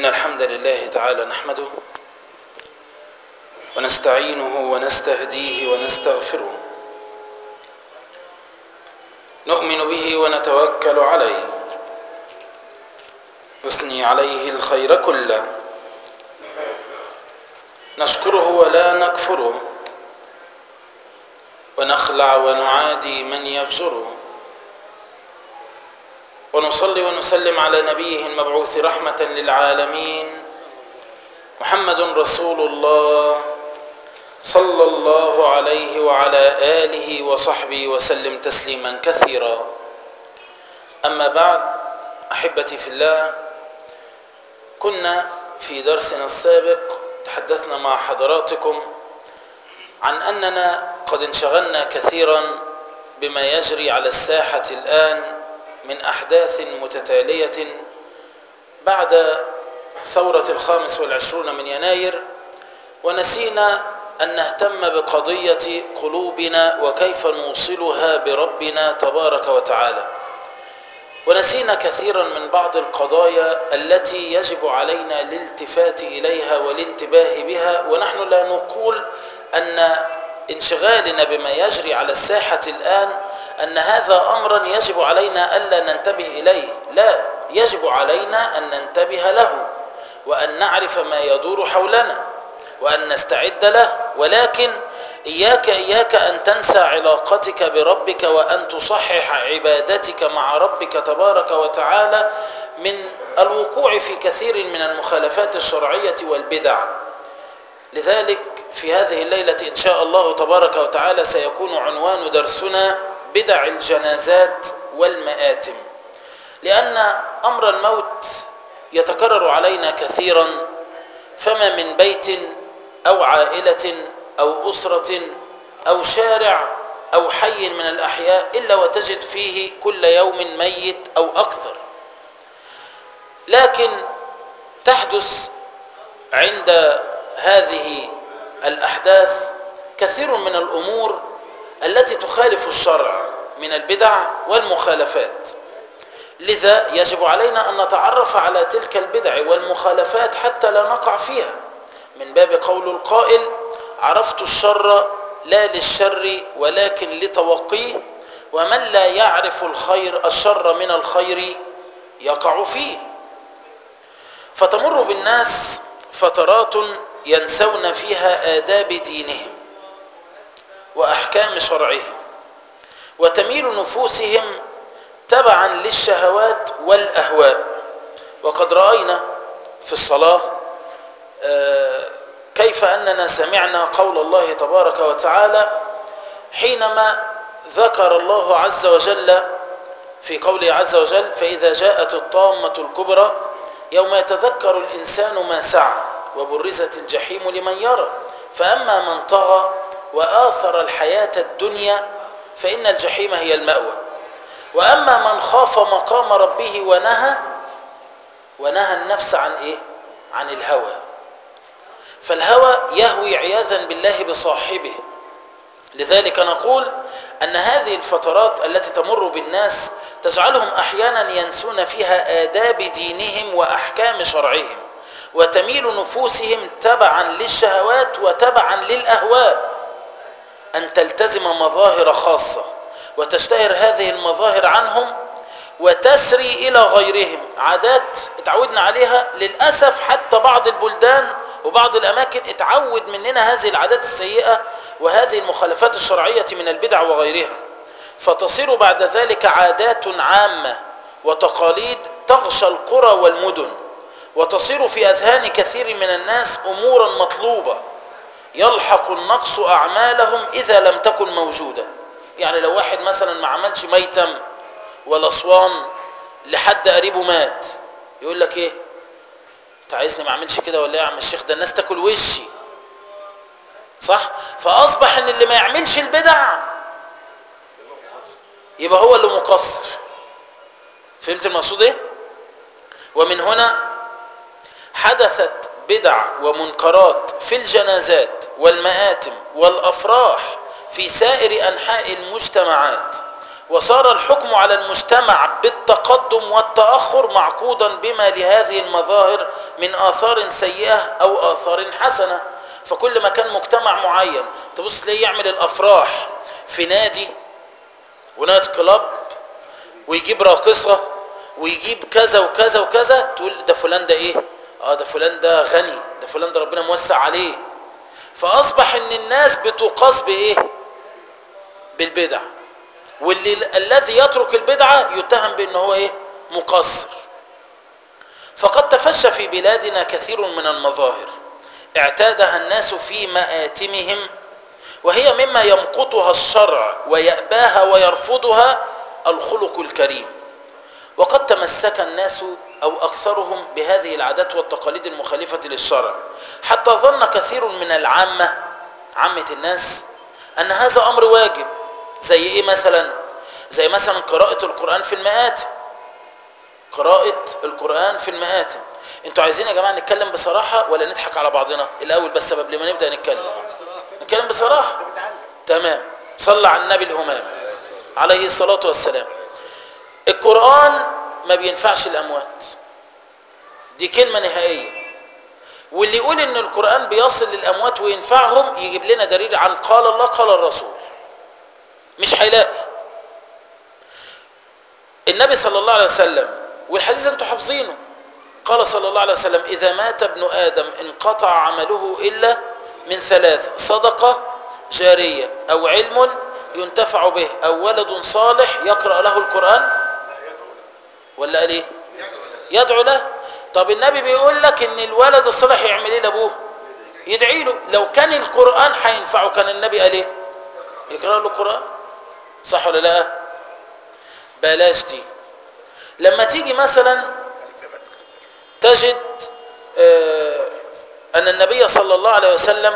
الحمد لله تعالى نحمده ونستعينه ونستهديه ونستغفره نؤمن به ونتوكل عليه نثني عليه الخير كله نشكره ولا نكفره ونخلع ونعادي من يفجره ونصلي ونسلم على نبيه المبعوث رحمة للعالمين محمد رسول الله صلى الله عليه وعلى آله وصحبه وسلم تسليما كثيرا أما بعد أحبتي في الله كنا في درسنا السابق تحدثنا مع حضراتكم عن أننا قد انشغلنا كثيرا بما يجري على الساحة الآن من أحداث متتالية بعد ثورة الخامس والعشرون من يناير ونسينا أن نهتم بقضية قلوبنا وكيف نوصلها بربنا تبارك وتعالى ونسينا كثيرا من بعض القضايا التي يجب علينا الالتفات إليها والانتباه بها ونحن لا نقول أن انشغالنا بما يجري على الساحة الآن أن هذا أمرا يجب علينا ألا ننتبه إليه لا يجب علينا أن ننتبه له وأن نعرف ما يدور حولنا وأن نستعد له ولكن إياك إياك أن تنسى علاقتك بربك وأن تصحح عبادتك مع ربك تبارك وتعالى من الوقوع في كثير من المخالفات الشرعية والبدع لذلك في هذه الليلة إن شاء الله تبارك وتعالى سيكون عنوان درسنا بدع الجنازات والمآتم لأن أمر الموت يتكرر علينا كثيرا فما من بيت أو عائلة أو أسرة أو شارع أو حي من الأحياء إلا وتجد فيه كل يوم ميت أو أكثر لكن تحدث عند هذه الأحداث كثير من الأمور التي تخالف الشرع من البدع والمخالفات لذا يجب علينا أن نتعرف على تلك البدع والمخالفات حتى لا نقع فيها من باب قول القائل عرفت الشر لا للشر ولكن لتوقيه ومن لا يعرف الخير الشر من الخير يقع فيه فتمر بالناس فترات ينسون فيها آداب دينهم وأحكام شرعهم وتميل نفوسهم تبعا للشهوات والأهواء وقد رأينا في الصلاة كيف أننا سمعنا قول الله تبارك وتعالى حينما ذكر الله عز وجل في قوله عز وجل فإذا جاءت الطامة الكبرى يوم يتذكر الإنسان ما سعى وبرزت الجحيم لمن يرى فأما من طغى وآثر الحياة الدنيا فإن الجحيم هي المأوى وأما من خاف مقام ربه ونهى ونهى النفس عن إيه؟ عن الهوى فالهوى يهوي عياذا بالله بصاحبه لذلك نقول أن هذه الفترات التي تمر بالناس تجعلهم أحيانا ينسون فيها آداب دينهم وأحكام شرعهم وتميل نفوسهم تبعا للشهوات وتبعا للأهواء أن تلتزم مظاهر خاصة وتشتهر هذه المظاهر عنهم وتسري إلى غيرهم عادات اتعودنا عليها للأسف حتى بعض البلدان وبعض الأماكن اتعود مننا هذه العادات السيئة وهذه المخالفات الشرعية من البدع وغيرها فتصير بعد ذلك عادات عامة وتقاليد تغشى القرى والمدن وتصير في أذهان كثير من الناس أمورا مطلوبة يلحق النقص أعمالهم إذا لم تكن موجودة يعني لو واحد مثلا ما عملش ميتم ولا صوام لحد قريبه مات يقول لك ايه انت عايزني ما اعملش كده ولا ايه يا عم الشيخ ده الناس تاكل وشي صح فاصبح ان اللي ما يعملش البدع يبقى هو اللي مقصر فهمت المقصود ايه ومن هنا حدثت بدع ومنكرات في الجنازات والمآتم والأفراح في سائر أنحاء المجتمعات وصار الحكم على المجتمع بالتقدم والتأخر معقودا بما لهذه المظاهر من آثار سيئة أو آثار حسنة فكل ما كان مجتمع معين تبص تلاقيه يعمل الأفراح في نادي ونايت كلاب ويجيب راقصة ويجيب كذا وكذا وكذا تقول ده فلان ده ايه اه ده فلان ده غني ده فلان ده ربنا موسع عليه فأصبح ان الناس بتقاس بايه بالبدع واللي الذي يترك البدعة يتهم بأنه هو ايه مقصر فقد تفشى في بلادنا كثير من المظاهر اعتادها الناس في مآتمهم وهي مما يمقتها الشرع ويأباها ويرفضها الخلق الكريم وقد تمسك الناس أو أكثرهم بهذه العادات والتقاليد المخالفة للشرع حتى ظن كثير من العامة عامة الناس أن هذا أمر واجب زي إيه مثلا زي مثلا قراءة القرآن في المآتم قراءة القرآن في المآتم انتوا عايزين يا جماعة نتكلم بصراحة ولا نضحك على بعضنا الأول بس قبل ما نبدأ نتكلم نتكلم بصراحة تمام صلى على النبي الهمام عليه الصلاة والسلام القرآن ما بينفعش الأموات دي كلمة نهائية واللي يقول ان القرآن بيصل للأموات وينفعهم يجيب لنا دليل عن قال الله قال الرسول مش هيلاقي النبي صلى الله عليه وسلم والحديث انتوا حافظينه قال صلى الله عليه وسلم إذا مات ابن آدم انقطع عمله إلا من ثلاث صدقة جارية أو علم ينتفع به أو ولد صالح يقرأ له القرآن ولا قال ايه يدعو له طب النبي بيقول لك ان الولد الصالح يعمل ايه لابوه يدعي له لو كان القرآن هينفعه كان النبي قال ايه يقرأ له القرآن صح ولا لا بلاش دي لما تيجي مثلا تجد آه أن النبي صلى الله عليه وسلم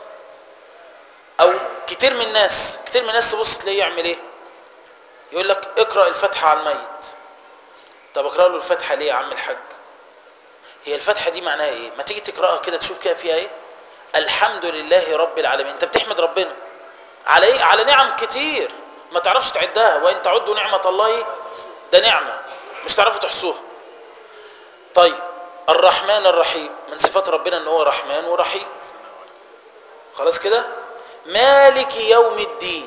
أو كتير من الناس كتير من الناس تبص تلاقيه يعمل إيه يقول لك اقرأ الفاتحة على الميت طب اقرأ له الفاتحة ليه يا عم الحاج هي الفاتحة دي معناها إيه ما تيجي تقرأها كده تشوف كده فيها إيه الحمد لله رب العالمين أنت بتحمد ربنا على إيه على نعم كتير ما تعرفش تعدها وإن تعدوا نعمة الله ده نعمة مش تعرفوا تحصوها طيب الرحمن الرحيم من صفات ربنا ان هو رحمن ورحيم خلاص كده مالك يوم الدين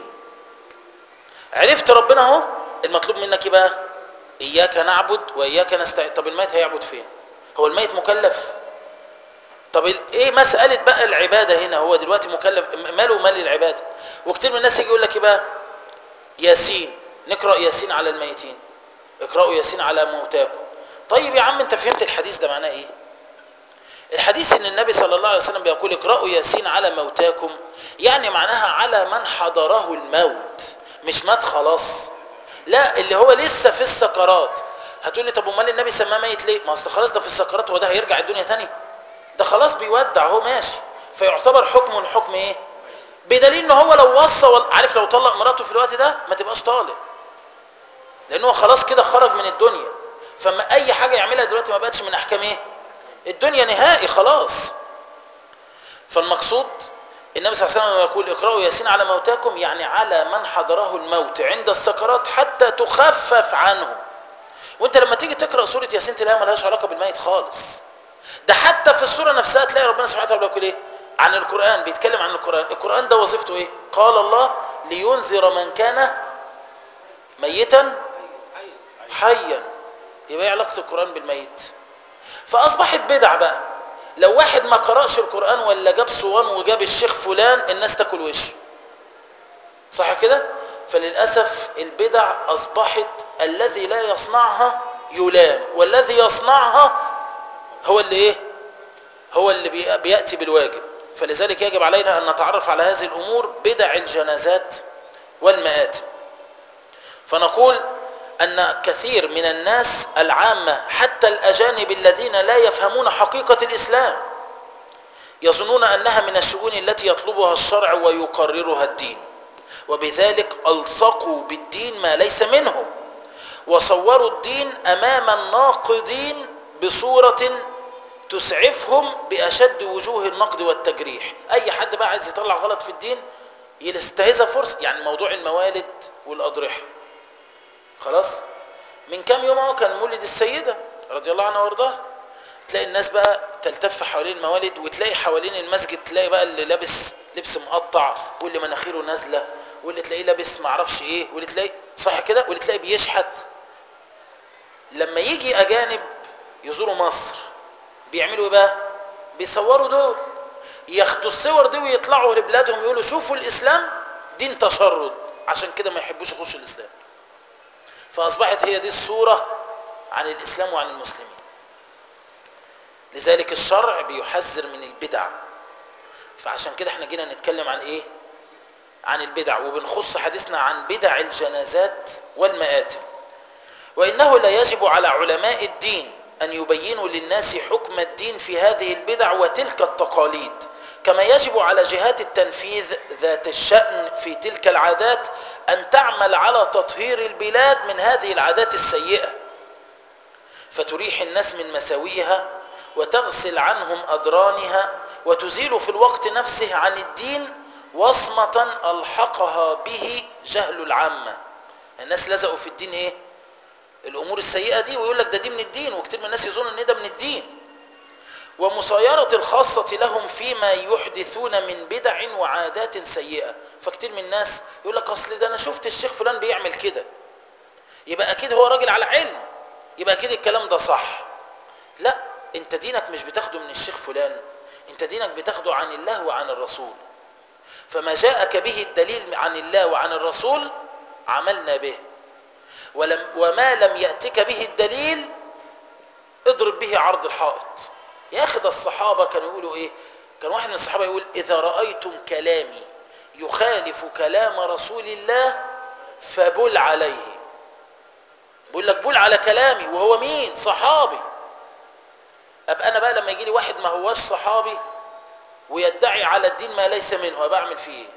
عرفت ربنا اهو المطلوب منك ايه بقى اياك نعبد واياك نستعين طب الميت هيعبد فين هو الميت مكلف طب ايه مسألة بقى العبادة هنا هو دلوقتي مكلف ماله مال العبادة وكتير من الناس يجي يقول لك ايه بقى ياسين نقرأ ياسين على الميتين اقرأوا ياسين على موتاكم طيب يا عم انت فهمت الحديث ده معناه ايه الحديث ان النبي صلى الله عليه وسلم بيقول اقرأوا ياسين على موتاكم يعني معناها على من حضره الموت مش مات خلاص لا اللي هو لسه في السكرات هتقول لي طب امال النبي سماه ميت ليه ما اصل خلاص ده في السكرات هو ده هيرجع الدنيا تاني ده خلاص بيودع هو ماشي فيعتبر حكمه الحكم ايه بدليل ان هو لو وصى وال... عارف لو طلق مراته في الوقت ده ما تبقاش طالق لانه خلاص كده خرج من الدنيا فما اي حاجه يعملها دلوقتي ما بقتش من احكام ايه الدنيا نهائي خلاص فالمقصود النبي صلى الله عليه وسلم يقول اقرأوا ياسين على موتاكم يعني على من حضره الموت عند السكرات حتى تخفف عنه وانت لما تيجي تقرأ سورة ياسين تلاقيها ملهاش علاقة بالميت خالص ده حتى في السورة نفسها تلاقي ربنا سبحانه وتعالى بيقول ايه عن القرآن بيتكلم عن القرآن القرآن ده وظيفته ايه قال الله لينذر من كان ميتا حيا يبقى ايه علاقة القرآن بالميت فأصبحت بدع بقى لو واحد ما قرأش القرآن ولا جاب صوان وجاب الشيخ فلان الناس تاكل وشه صح كده فللأسف البدع أصبحت الذي لا يصنعها يلام والذي يصنعها هو اللي ايه هو اللي بيأتي بالواجب فلذلك يجب علينا أن نتعرف على هذه الأمور بدع الجنازات والمآتم فنقول أن كثير من الناس العامة حتى الأجانب الذين لا يفهمون حقيقة الإسلام يظنون أنها من الشؤون التي يطلبها الشرع ويقررها الدين وبذلك ألصقوا بالدين ما ليس منه وصوروا الدين أمام الناقدين بصورة تسعفهم بأشد وجوه النقد والتجريح أي حد بقى عايز يطلع غلط في الدين يستهزها فرصة يعني موضوع الموالد والأضرحة خلاص من كام يوم اهو كان مولد السيدة رضي الله عنها وارضاها تلاقي الناس بقى تلتف حوالين الموالد وتلاقي حوالين المسجد تلاقي بقى اللي لابس لبس مقطع واللي مناخيره نازله واللي تلاقيه لابس معرفش ايه واللي تلاقي صح كده واللي تلاقيه بيشحت لما يجي اجانب يزوروا مصر بيعملوا ايه بقى بيصوروا دول ياخدوا الصور دي ويطلعوا لبلادهم يقولوا شوفوا الاسلام دين تشرد عشان كده ما يحبوش يخشوا الاسلام فاصبحت هي دي الصوره عن الاسلام وعن المسلمين لذلك الشرع بيحذر من البدع فعشان كده احنا جينا نتكلم عن ايه عن البدع وبنخص حديثنا عن بدع الجنازات والمآتم وإنه لا يجب على علماء الدين أن يبينوا للناس حكم الدين في هذه البدع وتلك التقاليد كما يجب على جهات التنفيذ ذات الشأن في تلك العادات أن تعمل على تطهير البلاد من هذه العادات السيئة فتريح الناس من مساوئها وتغسل عنهم أدرانها وتزيل في الوقت نفسه عن الدين وصمة ألحقها به جهل العامة الناس لزقوا في الدين ايه الامور السيئة دي ويقول لك ده دي من الدين وكتير من الناس يظن ان ده من الدين ومصايرة الخاصة لهم فيما يحدثون من بدع وعادات سيئة فكتير من الناس يقول لك اصل ده انا شفت الشيخ فلان بيعمل كده يبقى اكيد هو راجل على علم يبقى اكيد الكلام ده صح لا انت دينك مش بتاخده من الشيخ فلان انت دينك بتاخده عن الله وعن الرسول فما جاءك به الدليل عن الله وعن الرسول عملنا به ولم وما لم يأتك به الدليل اضرب به عرض الحائط يا اخي ده الصحابة كانوا يقولوا ايه كان واحد من الصحابة يقول اذا رأيتم كلامي يخالف كلام رسول الله فبل عليه بيقول لك بول على كلامي وهو مين صحابي ابقى انا بقى لما يجي لي واحد ما هواش صحابي ويدعي على الدين ما ليس منه بعمل فيه ايه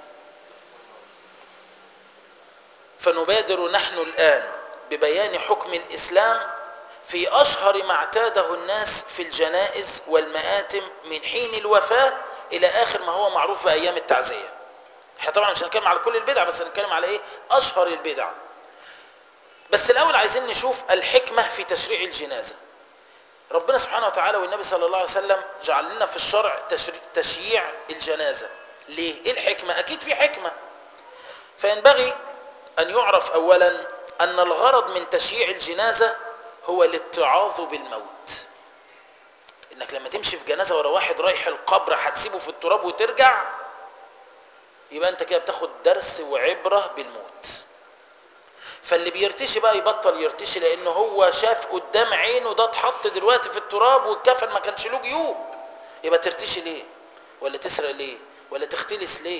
فنبادر نحن الان ببيان حكم الاسلام في اشهر ما اعتاده الناس في الجنائز والمآتم من حين الوفاة الى اخر ما هو معروف بايام التعزية احنا طبعا مش هنتكلم على كل البدع بس هنتكلم على ايه اشهر البدع بس الاول عايزين نشوف الحكمة في تشريع الجنازة ربنا سبحانه وتعالى والنبي صلى الله عليه وسلم جعل لنا في الشرع تشييع الجنازة ليه ايه الحكمة اكيد في حكمة فينبغي ان يعرف اولا ان الغرض من تشييع الجنازة هو الاتعاظ بالموت انك لما تمشي في جنازة ورا واحد رايح القبر هتسيبه في التراب وترجع يبقى انت كده بتاخد درس وعبرة بالموت فاللي بيرتشي بقى يبطل يرتشي لانه هو شاف قدام عينه ده اتحط دلوقتي في التراب والكفن ما كانش له جيوب يبقى ترتشي ليه ولا تسرق ليه ولا تختلس ليه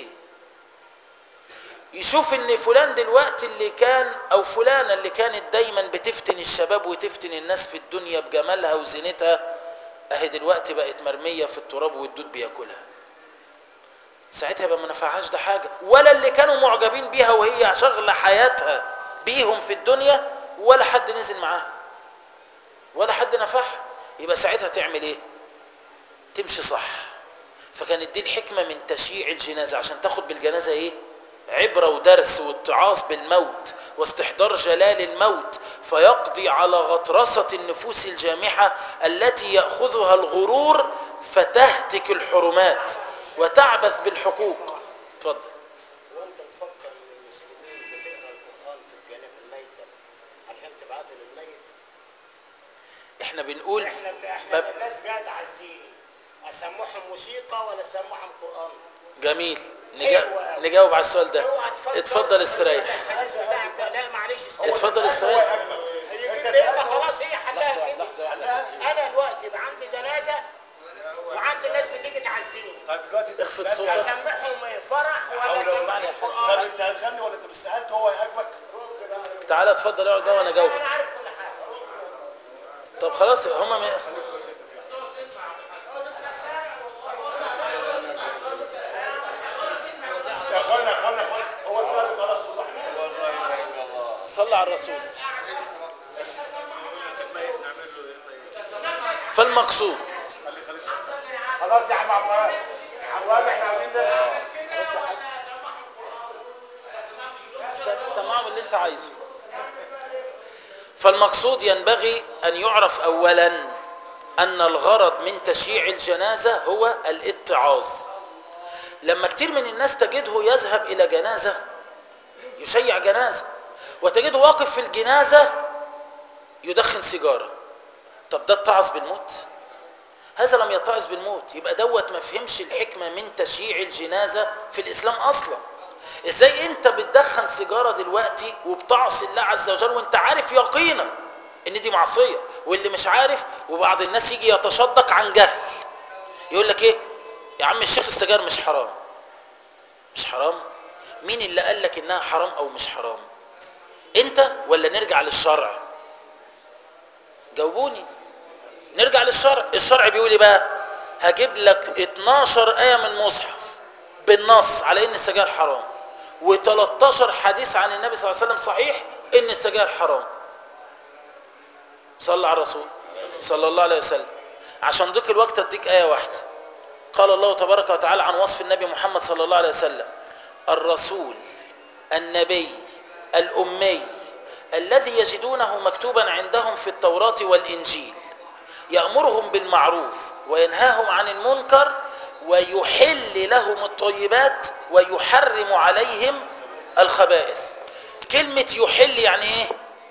يشوف ان فلان دلوقتي اللي كان او فلانة اللي كانت دايما بتفتن الشباب وتفتن الناس في الدنيا بجمالها وزينتها اهي دلوقتي بقت مرمية في التراب والدود بياكلها ساعتها يبقى ما نفعهاش ده حاجة ولا اللي كانوا معجبين بيها وهي شغلة حياتها بيهم في الدنيا ولا حد نزل معاها ولا حد نفعها يبقى ساعتها تعمل ايه تمشي صح فكانت دي الحكمة من تشييع الجنازة عشان تاخد بالجنازة ايه عبرة ودرس واتعاظ بالموت واستحضار جلال الموت فيقضي على غطرسة النفوس الجامحة التي يأخذها الغرور فتهتك الحرمات وتعبث بالحقوق اتفضل وانت مفكر ان المسلمين بتقرا القران في الجنة في الميتة علشان تبعته للميت احنا بنقول احنا احنا باب الناس جايه تعزيني اسمعهم موسيقى ولا اسمعهم قران جميل حلو نجا... أوي. نجاوب على السؤال ده اوعى تفكر اتفضل استريح الحديث بتاعك ده لا معلش استنى. اتفضل استريح هي دي بيبقى خلاص هي حلها كده انا دلوقتي يبقى عندي جنازه وعندي ناس بتيجي تعزيني طيب دلوقتي انت اخفض بتسألني صوتك. اسمعهم فرح ولا او لو اسمعهم طب قران انت هتغني ولا انت مش سالت هو هيعجبك رد بقى تعالى اتفضل اقعد بقى وانا اجاوبك انا عارف كل حاجه رد طب خلاص هما م... يا اخوانا يا اخوانا يا اخوانا هو سأل خلاص وضح صلى على الرسول فالمقصود خلاص يا عم عواد عواد احنا عايزين نسمع سمعهم اللي انت عايزه فالمقصود ينبغي ان يعرف اولا أن الغرض من تشييع الجنازة هو الاتعاظ لما كتير من الناس تجده يذهب إلى جنازة يشيع جنازة وتجده واقف في الجنازة يدخن سيجارة طب ده اتعظ بالموت هذا لم يتعظ بالموت يبقى دوت ما فهمش الحكمة من تشييع الجنازة في الإسلام أصلا ازاي انت بتدخن سيجارة دلوقتي وبتعصي الله عز وجل وانت عارف يقينا ان دي معصية واللي مش عارف وبعض الناس يجي يتشدق عن جهل يقول لك ايه يا عم الشيخ السجاير مش حرام مش حرام مين اللي قال لك انها حرام او مش حرام انت ولا نرجع للشرع جاوبوني نرجع للشرع الشرع بيقول ايه بقى هجيب لك 12 آية من مصحف بالنص على ان السجاير حرام و13 حديث عن النبي صلى الله عليه وسلم صحيح ان السجاير حرام صلى على الرسول صلى الله عليه وسلم عشان ضيق الوقت اديك آية واحدة قال الله تبارك وتعالى عن وصف النبي محمد صلى الله عليه وسلم الرسول النبي الأمي الذي يجدونه مكتوبا عندهم في التوراة والإنجيل يأمرهم بالمعروف وينهاهم عن المنكر ويحل لهم الطيبات ويحرم عليهم الخبائث كلمة يحل يعني ايه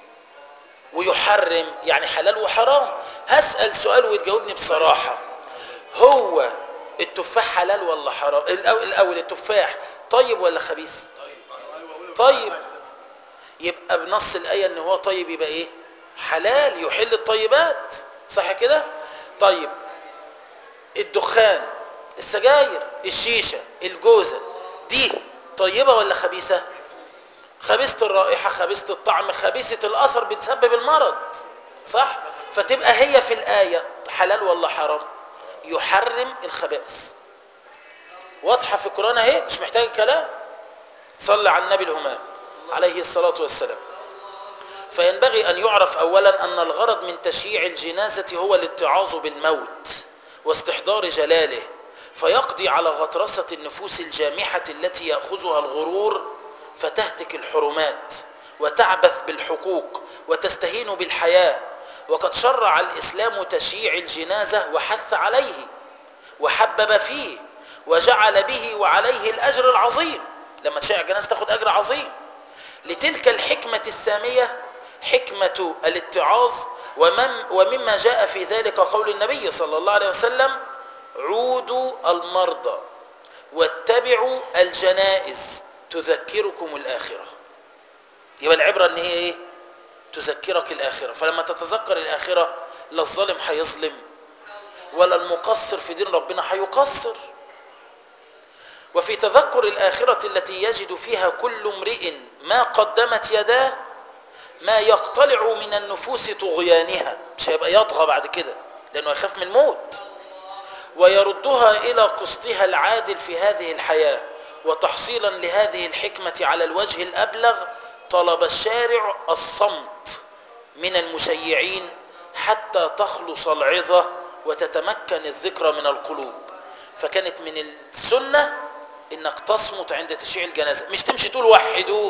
ويحرم يعني حلال وحرام هسأل سؤال وتجاوبني بصراحة هو التفاح حلال ولا حرام الأول التفاح طيب ولا خبيث طيب يبقى بنص الآية ان هو طيب يبقى ايه حلال يحل الطيبات صح كده طيب الدخان السجاير الشيشة الجوزة دي طيبة ولا خبيثة خبيثة الرائحة خبيثة الطعم خبيثة الأثر بتسبب المرض صح فتبقى هي في الآية حلال ولا حرام يحرم الخبائث واضحة في القرآن اهي مش محتاج كلام صلى على النبي الهمام عليه الصلاة والسلام فينبغي أن يعرف أولا أن الغرض من تشييع الجنازة هو الاتعاظ بالموت واستحضار جلاله فيقضي على غطرسة النفوس الجامحة التي يأخذها الغرور فتهتك الحرمات وتعبث بالحقوق وتستهين بالحياة وقد شرع الإسلام تشييع الجنازة وحث عليه وحبب فيه وجعل به وعليه الأجر العظيم لما تشيع الجنازة تاخد أجر عظيم لتلك الحكمة السامية حكمة الاتعاظ ومن ومما جاء في ذلك قول النبي صلى الله عليه وسلم عودوا المرضى واتبعوا الجنائز تذكركم الآخرة يبقى العبرة ان هي ايه تذكرك الآخرة فلما تتذكر الآخرة لا الظالم هيظلم ولا المقصر في دين ربنا هيقصر وفي تذكر الآخرة التي يجد فيها كل امرئ ما قدمت يداه ما يقتلع من النفوس طغيانها مش هيبقى يطغى بعد كده لأنه يخاف من الموت ويردها إلى قسطها العادل في هذه الحياة وتحصيلا لهذه الحكمة على الوجه الأبلغ طلب الشارع الصمت من المشيعين حتى تخلص العظة وتتمكن الذكرى من القلوب فكانت من السنة انك تصمت عند تشييع الجنازة مش تمشي تقول وحدوه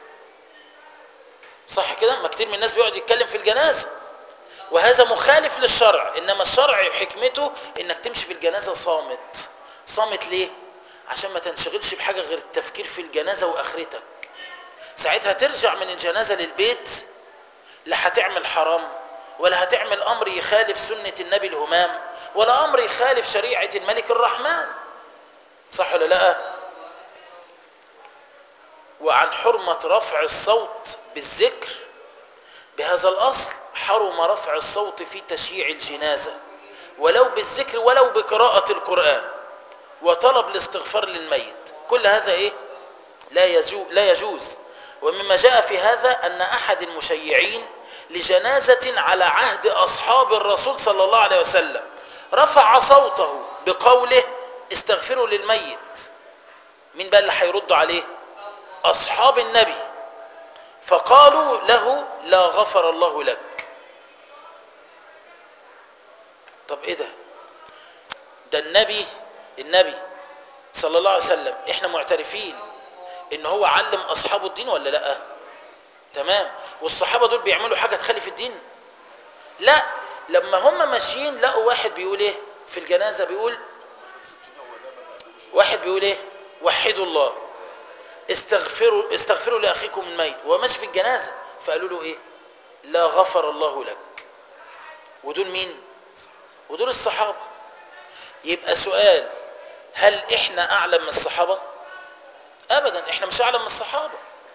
صح كده ما كتير من الناس بيقعد يتكلم في الجنازة وهذا مخالف للشرع انما الشرع حكمته انك تمشي في الجنازة صامت صامت ليه عشان ما تنشغلش بحاجة غير التفكير في الجنازة واخرتك ساعتها ترجع من الجنازة للبيت لا هتعمل حرام ولا هتعمل امر يخالف سنة النبي الهمام ولا امر يخالف شريعة الملك الرحمن صح ولا لا وعن حرمة رفع الصوت بالذكر بهذا الأصل حرم رفع الصوت في تشييع الجنازة ولو بالذكر ولو بقراءة القرآن وطلب الاستغفار للميت كل هذا إيه لا يجوز, لا يجوز ومما جاء في هذا أن أحد المشيعين لجنازة على عهد أصحاب الرسول صلى الله عليه وسلم رفع صوته بقوله استغفروا للميت مين بقى اللي هيرد عليه أصحاب النبي فقالوا له لا غفر الله لك طب ايه ده ده النبي النبي صلى الله عليه وسلم احنا معترفين ان هو علم اصحابه الدين ولا لا تمام والصحابة دول بيعملوا حاجة تخالف الدين لا لما هم ماشيين لقوا واحد بيقول ايه في الجنازه بيقول واحد بيقول ايه وحدوا الله استغفروا استغفروا لاخيكم الميت وهو ماشي في الجنازه فقالوا له ايه لا غفر الله لك ودول مين ودول الصحابه يبقى سؤال هل احنا اعلم من الصحابه ابدا احنا مش اعلم من الصحابه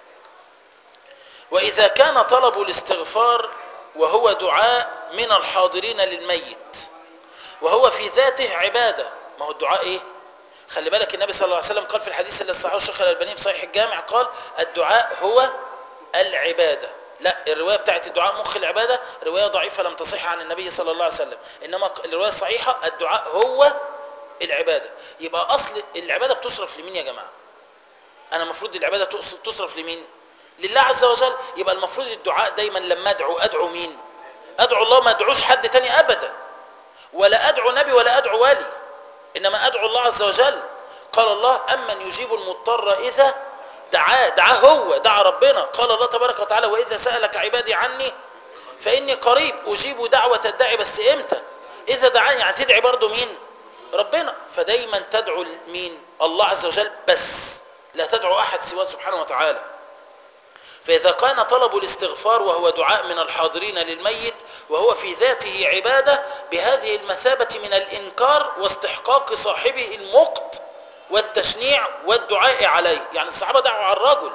واذا كان طلب الاستغفار وهو دعاء من الحاضرين للميت وهو في ذاته عباده ما هو الدعاء ايه خلي بالك النبي صلى الله عليه وسلم قال في الحديث اللي صححه الشيخ الالباني في صحيح الجامع قال الدعاء هو العباده لا الروايه بتاعت الدعاء مخ العباده روايه ضعيفه لم تصح عن النبي صلى الله عليه وسلم انما الروايه الصحيحه الدعاء هو العباده يبقى اصل العباده بتصرف لمين يا جماعه انا المفروض العباده تقص- تصرف لمين لله عز وجل يبقى المفروض الدعاء دايما لما ادعو ادعو مين ادعو الله ما ادعوش حد تاني ابدا ولا ادعو نبي ولا ادعو ولي انما ادعو الله عز وجل قال الله امن يجيب المضطر اذا دعاه دعاه هو دعا ربنا قال الله تبارك وتعالى واذا سالك عبادي عني فاني قريب اجيب دعوه الداعي بس امتى اذا دعاني يعني تدعي برضه مين ربنا فدايما تدعو مين الله عز وجل بس لا تدعو احد سواه سبحانه وتعالى فإذا كان طلب الاستغفار وهو دعاء من الحاضرين للميت وهو في ذاته عبادة بهذه المثابة من الإنكار واستحقاق صاحبه المقت والتشنيع والدعاء عليه يعني الصحابة دعوا على الرجل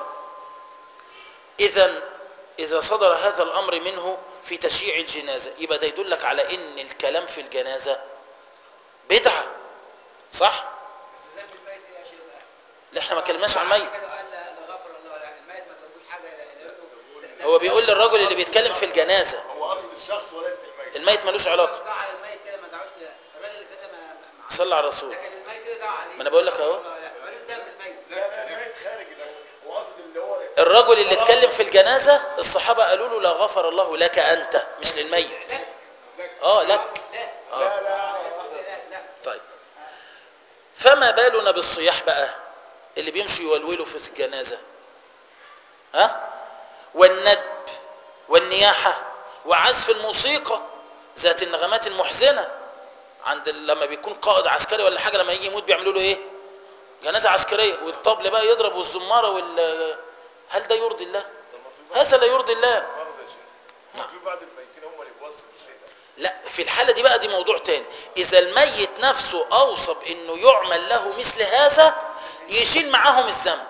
إذا إذا صدر هذا الأمر منه في تشييع الجنازة يبقى ده يدلك على إن الكلام في الجنازة بدعة صح؟ بس ذنب الميت يا شيخ بقى لا احنا ما كلمناش عن الميت كده قال لا لا غفر الله لا الميت ما فيهوش حاجه لانه هو بيقول للرجل اللي بيتكلم في الجنازة هو قصد الشخص وليس الميت الميت ملوش علاقة دعا على الميت كده ما دعوش لا الراجل اللي كده ما ما- صلى على الرسول لكن الميت كده دعا عليه ما أنا بقول لك أهو. لا لا ملوش ذنب الميت لا لا الميت خارج الاول هو قصد اللي هو الرجل اللي اتكلم في الجنازة الصحابة قالوا له لا غفر الله لك أنت مش للميت اه لك لا لا لا لا لا طيب فما بالنا بالصياح بقى اللي بيمشوا يولولوا في الجنازة ها والندب والنياحة وعزف الموسيقى ذات النغمات المحزنة عند ال- لما بيكون قائد عسكري ولا حاجة لما يجي يموت بيعملوا له ايه جنازة عسكرية والطبل بقى يضرب والزمارة وال هل ده يرضي الله طب ما في بعض هذا لا يرضي الله مؤاخذة يا شيخ نعم. في بعض الميتين هم اللي بيوصفوا الشيء ده لا في الحالة دي بقى دي موضوع تاني إذا الميت نفسه أوصى بأنه يعمل له مثل هذا يشيل معاهم الذنب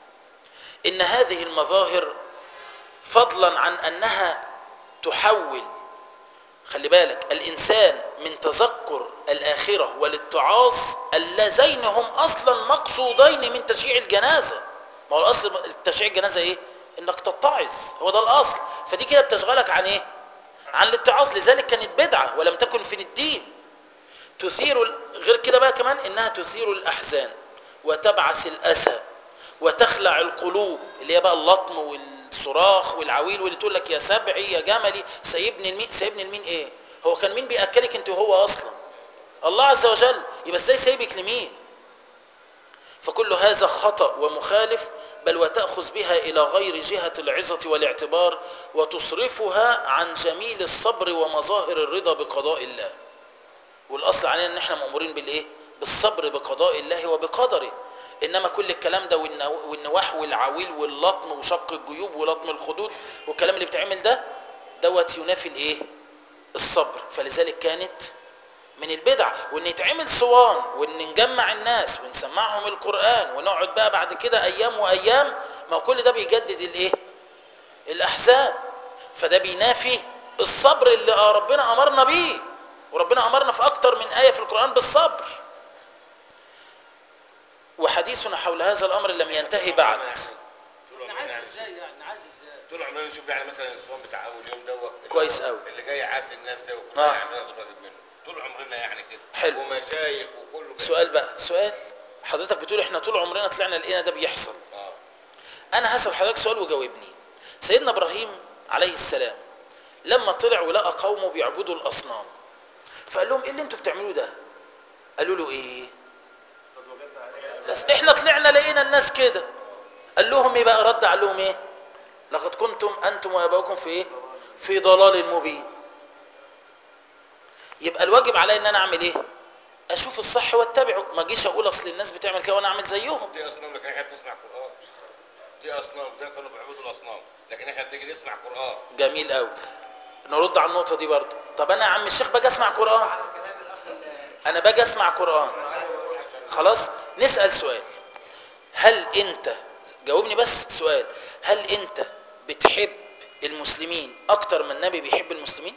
إن هذه المظاهر فضلا عن أنها تحول خلي بالك الإنسان من تذكر الآخرة والاتعاظ اللذين هم أصلا مقصودين من تشييع الجنازة ما هو الأصل تشييع الجنازة إيه؟ إنك تتعظ هو ده الأصل فدي كده بتشغلك عن إيه؟ عن الاتعاظ لذلك كانت بدعة ولم تكن في الدين تثير ال- غير كده بقى كمان إنها تثير الأحزان وتبعث الأسى وتخلع القلوب اللي هي بقى اللطم والصراخ والعويل واللي تقول لك يا سبعي يا جملي سيبني المين سيبني المين ايه هو كان مين بياكلك انت وهو اصلا الله عز وجل يبقى ازاي سايبك لمين فكل هذا خطأ ومخالف بل وتأخذ بها إلى غير جهة العظة والاعتبار وتصرفها عن جميل الصبر ومظاهر الرضا بقضاء الله والأصل علينا أن احنا مأمورين بالإيه؟ بالصبر بقضاء الله وبقدره إنما كل الكلام ده والنو- والنواح والعويل واللطم وشق الجيوب ولطم الخدود والكلام اللي بتعمل ده دوت ينافي الإيه؟ الصبر فلذلك كانت من البدع وان يتعمل صوان وان نجمع الناس ونسمعهم القرآن ونقعد بقى بعد كده ايام وايام ما هو كل ده بيجدد الايه الاحزان فده بينافي الصبر اللي ربنا امرنا بيه وربنا امرنا في اكتر من آية في القرآن بالصبر وحديثنا حول هذا الامر لم ينتهي بعد طول عمرنا نعز يعني ازاي يعني نعز ازاي طول عمرنا نشوف يعني مثلا الصوم بتاع اول يوم دوت اللي كويس هو- أوي. اللي جاي عاسي الناس ده آه. وكلنا يعني ناخد واجب منه طول عمرنا يعني كده حلو. ومشايخ وكله كده. سؤال بقى سؤال حضرتك بتقول احنا طول عمرنا طلعنا لقينا ده بيحصل اه انا هسأل حضرتك سؤال وجاوبني سيدنا ابراهيم عليه السلام لما طلع ولقى قومه بيعبدوا الاصنام فقال لهم ايه اللي انتوا بتعملوه ده قالوا له ايه قد وجدنا عليه بس احنا طلعنا لقينا الناس كده قال لهم ايه بقى رد على لهم ايه لقد كنتم انتم واباؤكم في ايه في ضلال مبين يبقى الواجب علي ان انا اعمل ايه اشوف الصح واتبعه ما اجيش اقول اصل الناس بتعمل كده وانا اعمل زيهم دي اصنام لكن احنا بنسمع قران دي اصنام ده كانوا بيعبدوا الاصنام لكن احنا بنيجي نسمع قران جميل قوي نرد على النقطه دي برضو طب انا يا عم الشيخ باجي اسمع قران على كلام الاخ ال- انا باجي اسمع قران خلاص نسال سؤال هل انت جاوبني بس سؤال هل انت بتحب المسلمين اكتر من النبي بيحب المسلمين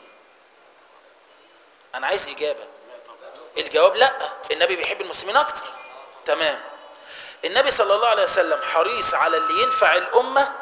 انا عايز اجابه الجواب لا النبي بيحب المسلمين اكتر تمام النبي صلى الله عليه وسلم حريص على اللي ينفع الامه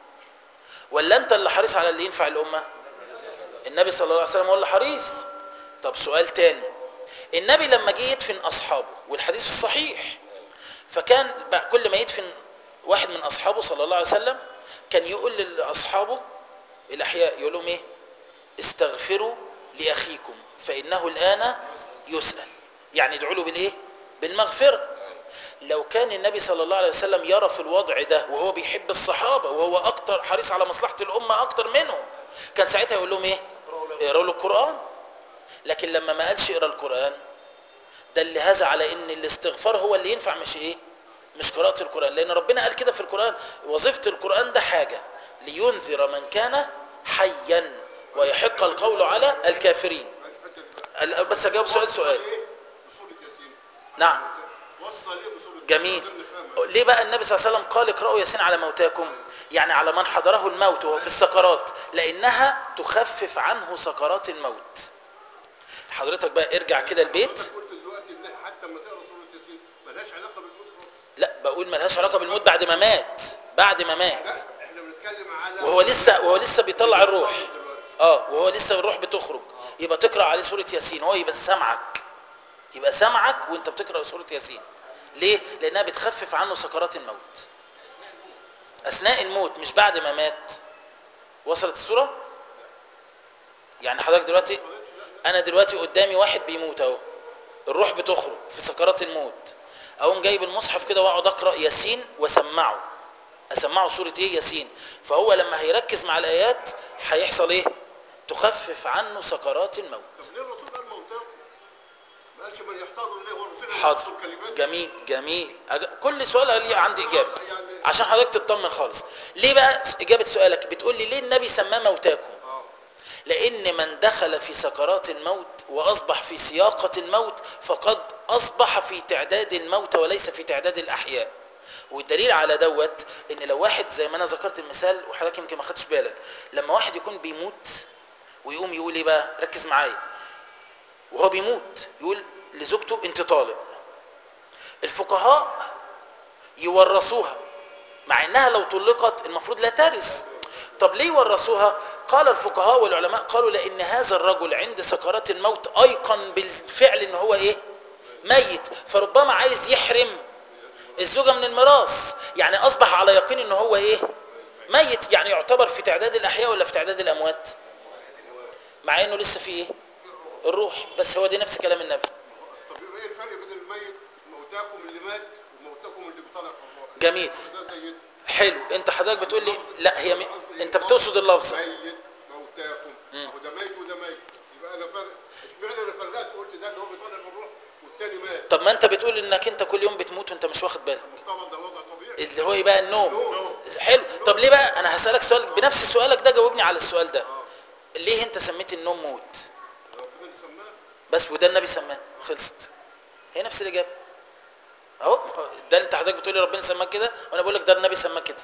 ولا انت اللي حريص على اللي ينفع الامه النبي صلى الله عليه وسلم هو اللي حريص طب سؤال تاني النبي لما جه يدفن اصحابه والحديث في الصحيح فكان بقى كل ما يدفن واحد من اصحابه صلى الله عليه وسلم كان يقول لاصحابه الاحياء يقول لهم ايه استغفروا لاخيكم فانه الان يسال يعني ادعوا له بالايه بالمغفره لو كان النبي صلى الله عليه وسلم يرى في الوضع ده وهو بيحب الصحابه وهو اكتر حريص على مصلحه الامه اكتر منهم كان ساعتها يقول لهم ايه اقروا له القران لكن لما ما قالش اقرا القران دل هذا على ان الاستغفار هو اللي ينفع مش ايه مش قراءة القرآن لأن ربنا قال كده في القرآن وظيفة القرآن ده حاجة لينذر من كان حيا ويحق القول على الكافرين ال- بس أجاوب سؤال سؤال بسورة ياسين نعم وصل ايه بسورة جميل ياسين؟ نفهمها. ليه بقى النبي صلى الله عليه وسلم قال اقرأوا ياسين على موتاكم يعني على من حضره الموت وهو في السكرات لأنها تخفف عنه سكرات الموت حضرتك بقى ارجع كده البيت حضرتك قلت دلوقتي ان حتى لما تقرا سورة ياسين ملهاش علاقة بالموت خالص لا بقول ملهاش علاقة بالموت بعد ما مات بعد ما مات لا احنا بنتكلم على وهو لسه وهو لسه بيطلع الروح دلوقتي. اه وهو لسه الروح بتخرج يبقى تقرا عليه سوره ياسين هو يبقى سامعك يبقى سامعك وانت بتقرا سوره ياسين ليه لانها بتخفف عنه سكرات الموت اثناء الموت مش بعد ما مات وصلت الصوره يعني حضرتك دلوقتي انا دلوقتي قدامي واحد بيموت اهو الروح بتخرج في سكرات الموت اقوم جايب المصحف كده واقعد اقرا ياسين واسمعه اسمعه سوره ايه ياسين فهو لما هيركز مع الايات هيحصل ايه تخفف عنه سكرات الموت طب ليه الرسول قال موتاكم؟ ما قالش من يحتضر ليه هو الرسول قال حاضر يحفظ كلمات جميل جميل أج... كل سؤال ليه عندي اجابه يعني عشان حضرتك تطمن خالص ليه بقى اجابه سؤالك بتقول لي ليه النبي سماه موتاكم اه لان من دخل في سكرات الموت واصبح في سياقه الموت فقد اصبح في تعداد الموت وليس في تعداد الاحياء والدليل على دوت ان لو واحد زي ما انا ذكرت المثال وحضرتك يمكن ما خدتش بالك لما واحد يكون بيموت ويقوم يقول ايه بقى ركز معايا وهو بيموت يقول لزوجته انت طالق الفقهاء يورثوها مع انها لو طلقت المفروض لا ترث طب ليه ورثوها قال الفقهاء والعلماء قالوا لان هذا الرجل عند سكرات الموت ايقن بالفعل ان هو ايه ميت فربما عايز يحرم الزوجه من الميراث يعني اصبح على يقين ان هو ايه ميت يعني يعتبر في تعداد الاحياء ولا في تعداد الاموات مع انه لسه في ايه الروح بس هو دي نفس كلام النبي طب يبقى ايه الفرق بين الميت موتاكم اللي مات وموتاكم اللي بيطلع في الروح؟ جميل ده زي ده. حلو انت حضرتك بتقول لي لا هي م... انت بتقصد اللفظ ميت موتاكم اهو ده ميت وده ميت يبقى انا فرق اشمعنى انا فرقت قلت ده اللي هو بيطلع في الروح والتاني مات طب ما انت بتقول انك انت كل يوم بتموت وانت مش واخد بالك طبعا ده وضع طبيعي اللي هو ايه بقى النوم حلو طب ليه بقى انا هسالك سؤال بنفس سؤالك ده جاوبني على السؤال ده ليه انت سميت النوم موت ربنا اللي سماه بس وده النبي سماه خلصت هي نفس الاجابه اهو ده اللي انت حضرتك بتقول لي ربنا سماه كده وانا بقول لك ده النبي سماه كده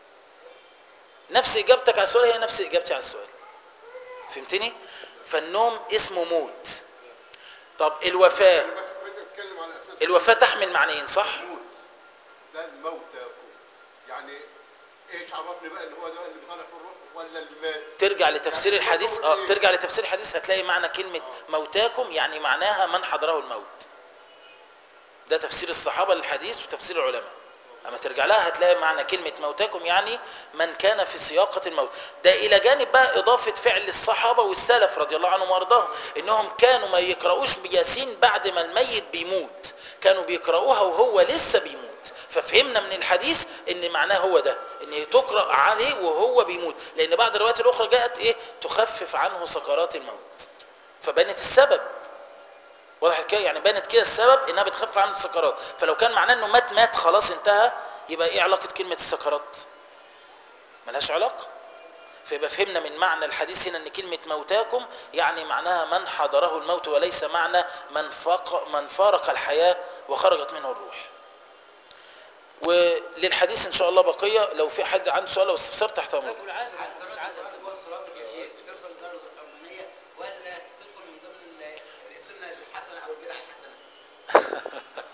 نفس اجابتك على السؤال هي نفس اجابتي على السؤال فهمتني فالنوم اسمه موت طب الوفاه انا بس بدي اتكلم على اساس الوفاه تحمل معنيين صح الموت ده الموتاكم يعني ايش عرفني بقى ان هو ده اللي بيطلع في الروح ولا اللي مات ترجع لتفسير يعني الحديث هو اه إيه؟ ترجع لتفسير الحديث هتلاقي معنى كلمة موتاكم يعني معناها من حضره الموت ده تفسير الصحابة للحديث وتفسير العلماء اما ترجع لها هتلاقي معنى كلمة موتاكم يعني من كان في سياقة الموت ده الى جانب بقى اضافة فعل الصحابة والسلف رضي الله عنهم وارضاهم انهم كانوا ما يقرؤوش بياسين بعد ما الميت بيموت كانوا بيقرؤوها وهو لسه بيموت ففهمنا من الحديث ان معناه هو ده ان تقرأ عليه وهو بيموت لان بعض الروايات الاخرى جاءت ايه تخفف عنه سكرات الموت فبانت السبب واضح كده يعني بانت كده السبب انها بتخفف عنه السكرات فلو كان معناه انه مات مات خلاص انتهى يبقى ايه علاقه كلمه السكرات ملهاش علاقه فيبقى فهمنا من معنى الحديث هنا ان كلمه موتاكم يعني معناها من حضره الموت وليس معنى من فاق من فارق الحياه وخرجت منه الروح وللحديث ان شاء الله بقيه لو في حد عنده سؤال او استفسار تحت امركم تاكل عازم مش عازم فوق الصراط يا شيخ توصل لدرجه الحرمانيه ولا تدخل من ضمن ال- السنه الحسنه او البدعه الحسنه؟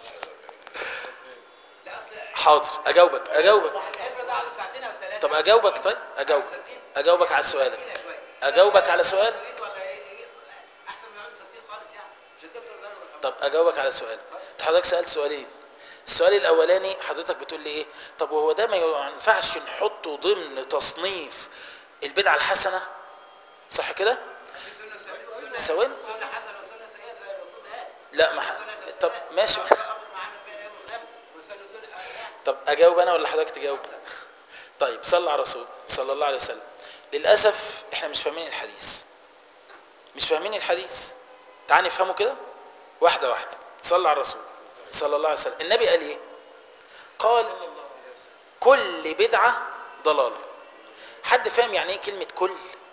لا اصل حاضر اجاوبك اجاوبك افرض قعدوا ساعتين او ثلاثه طب اجاوبك طيب اجاوبك اجاوبك على سؤالك أجاوبك على سؤال؟ ولا ايه إيه؟ احسن ما يقعدوا ساكتين خالص يعني مش هتوصل لدرجه الحرمانيه طب اجاوبك على سؤال انت حضرتك سالت سؤالين السؤال الاولاني حضرتك بتقول لي ايه طب وهو ده ما ينفعش نحطه ضمن تصنيف البدعه الحسنه صح كده في سنه سنه ثواني سنه حسنه وسنه سيئه زي الرسول قال لا ما ح... طب ماشي وسنه سنه طب اجاوب انا ولا حضرتك تجاوب طيب صلى على الرسول صلى الله عليه وسلم للاسف احنا مش فاهمين الحديث مش فاهمين الحديث تعال نفهمه كده واحده واحده صلى على الرسول صلى الله عليه وسلم النبي قال ايه قال كل بدعه ضلاله حد فاهم يعني ايه كلمه كل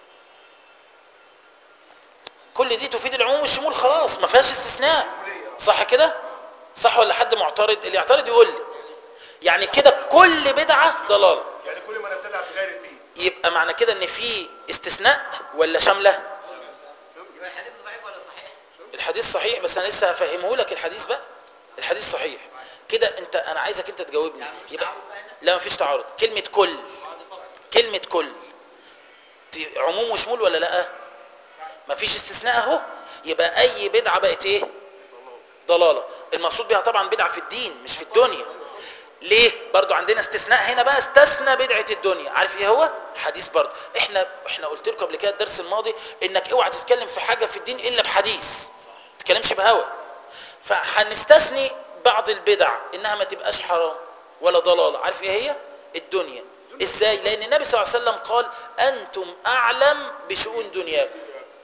كل دي تفيد العموم والشمول خلاص ما فيهاش استثناء صح كده صح ولا حد معترض اللي يعترض يقول لي يعني كده كل بدعه ضلاله يعني كل ما نبتدع في غير الدين يبقى معنى كده ان في استثناء ولا شامله يبقى الحديث ضعيف ولا صحيح؟ الحديث صحيح بس انا لسه هفهمه لك الحديث بقى الحديث صحيح كده انت انا عايزك انت تجاوبني يبقى لا مفيش تعارض كلمه كل كلمه كل دي عموم وشمول ولا لا مفيش استثناء اهو يبقى اي بدعه بقت ايه ضلاله المقصود بها طبعا بدعه في الدين مش في الدنيا ليه برضو عندنا استثناء هنا بقى استثنى بدعه الدنيا عارف ايه هو حديث برضو احنا احنا قلت لكم قبل كده الدرس الماضي انك اوعى تتكلم في حاجه في الدين الا بحديث ما تتكلمش بهوى فهنستثني بعض البدع انها ما تبقاش حرام ولا ضلاله عارف ايه هي الدنيا ازاي لان النبي صلى الله عليه وسلم قال انتم اعلم بشؤون دنياكم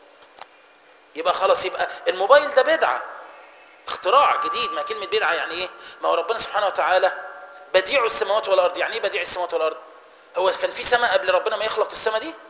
يبقى خلاص يبقى الموبايل ده بدعه اختراع جديد ما كلمه بدعه يعني ايه ما هو ربنا سبحانه وتعالى بديع السماوات والارض يعني ايه بديع السماوات والارض هو كان في سماء قبل ربنا ما يخلق السماء دي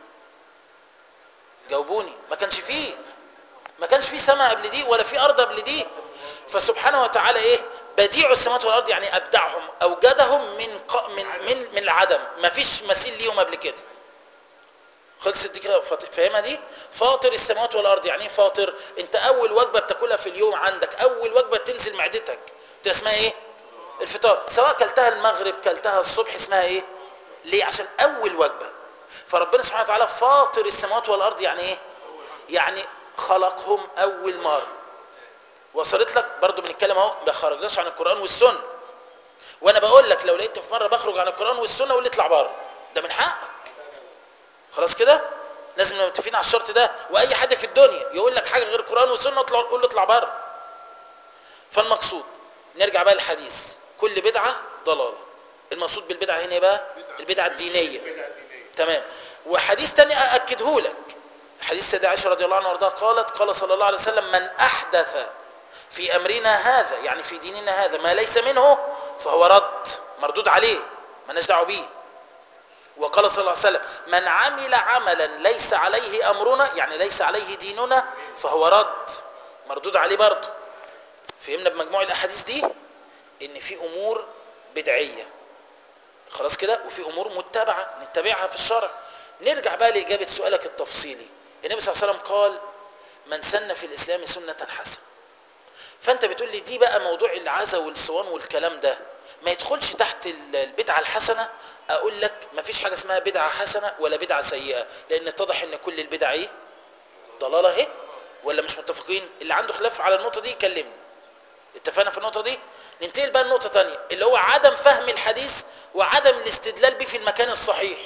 جاوبوني ما كانش فيه ما كانش في سماء قبل دي ولا في ارض قبل دي فسبحانه وتعالى ايه بديع السماوات والارض يعني ابدعهم اوجدهم من ق... من من من العدم ما فيش مثيل ليهم قبل كده خلصت دي كده فاط- فاهمها دي فاطر السماوات والارض يعني ايه فاطر انت اول وجبه بتاكلها في اليوم عندك اول وجبه تنزل معدتك ده اسمها ايه الفطار سواء كلتها المغرب كلتها الصبح اسمها ايه ليه عشان اول وجبه فربنا سبحانه وتعالى فاطر السماوات والارض يعني ايه يعني خلقهم اول مره وصلت لك برضو بنتكلم اهو ما خرجناش عن القران والسنه وانا بقول لك لو لقيت في مره بخرج عن القران والسنه قول لي اطلع بره ده من حقك خلاص كده لازم نبقى متفقين على الشرط ده واي حد في الدنيا يقول لك حاجه غير القران والسنه اطلع قول له اطلع بره فالمقصود نرجع بقى للحديث كل بدعه ضلاله المقصود بالبدعه هنا إيه بقى البدعه الدينيه تمام وحديث تاني ااكده لك حديث سيدة عائشة رضي الله عنها وارضاها قالت قال صلى الله عليه وسلم من أحدث في أمرنا هذا يعني في ديننا هذا ما ليس منه فهو رد مردود عليه ما دعوه بيه وقال صلى الله عليه وسلم من عمل عملا ليس عليه أمرنا يعني ليس عليه ديننا فهو رد مردود عليه برضه فهمنا بمجموع الأحاديث دي إن في أمور بدعية خلاص كده وفي أمور متبعة نتبعها في الشرع نرجع بقى لإجابة سؤالك التفصيلي النبي صلى الله عليه وسلم قال من سن في الإسلام سنة حسنة فأنت بتقول لي دي بقى موضوع العزا والصوان والكلام ده ما يدخلش تحت البدعة الحسنة أقول لك ما فيش حاجة اسمها بدعة حسنة ولا بدعة سيئة لأن اتضح إن كل البدع إيه ضلالة اهي ولا مش متفقين اللي عنده خلاف على النقطة دي يكلمني اتفقنا في النقطة دي ننتقل بقى لنقطة تانية اللي هو عدم فهم الحديث وعدم الاستدلال به في المكان الصحيح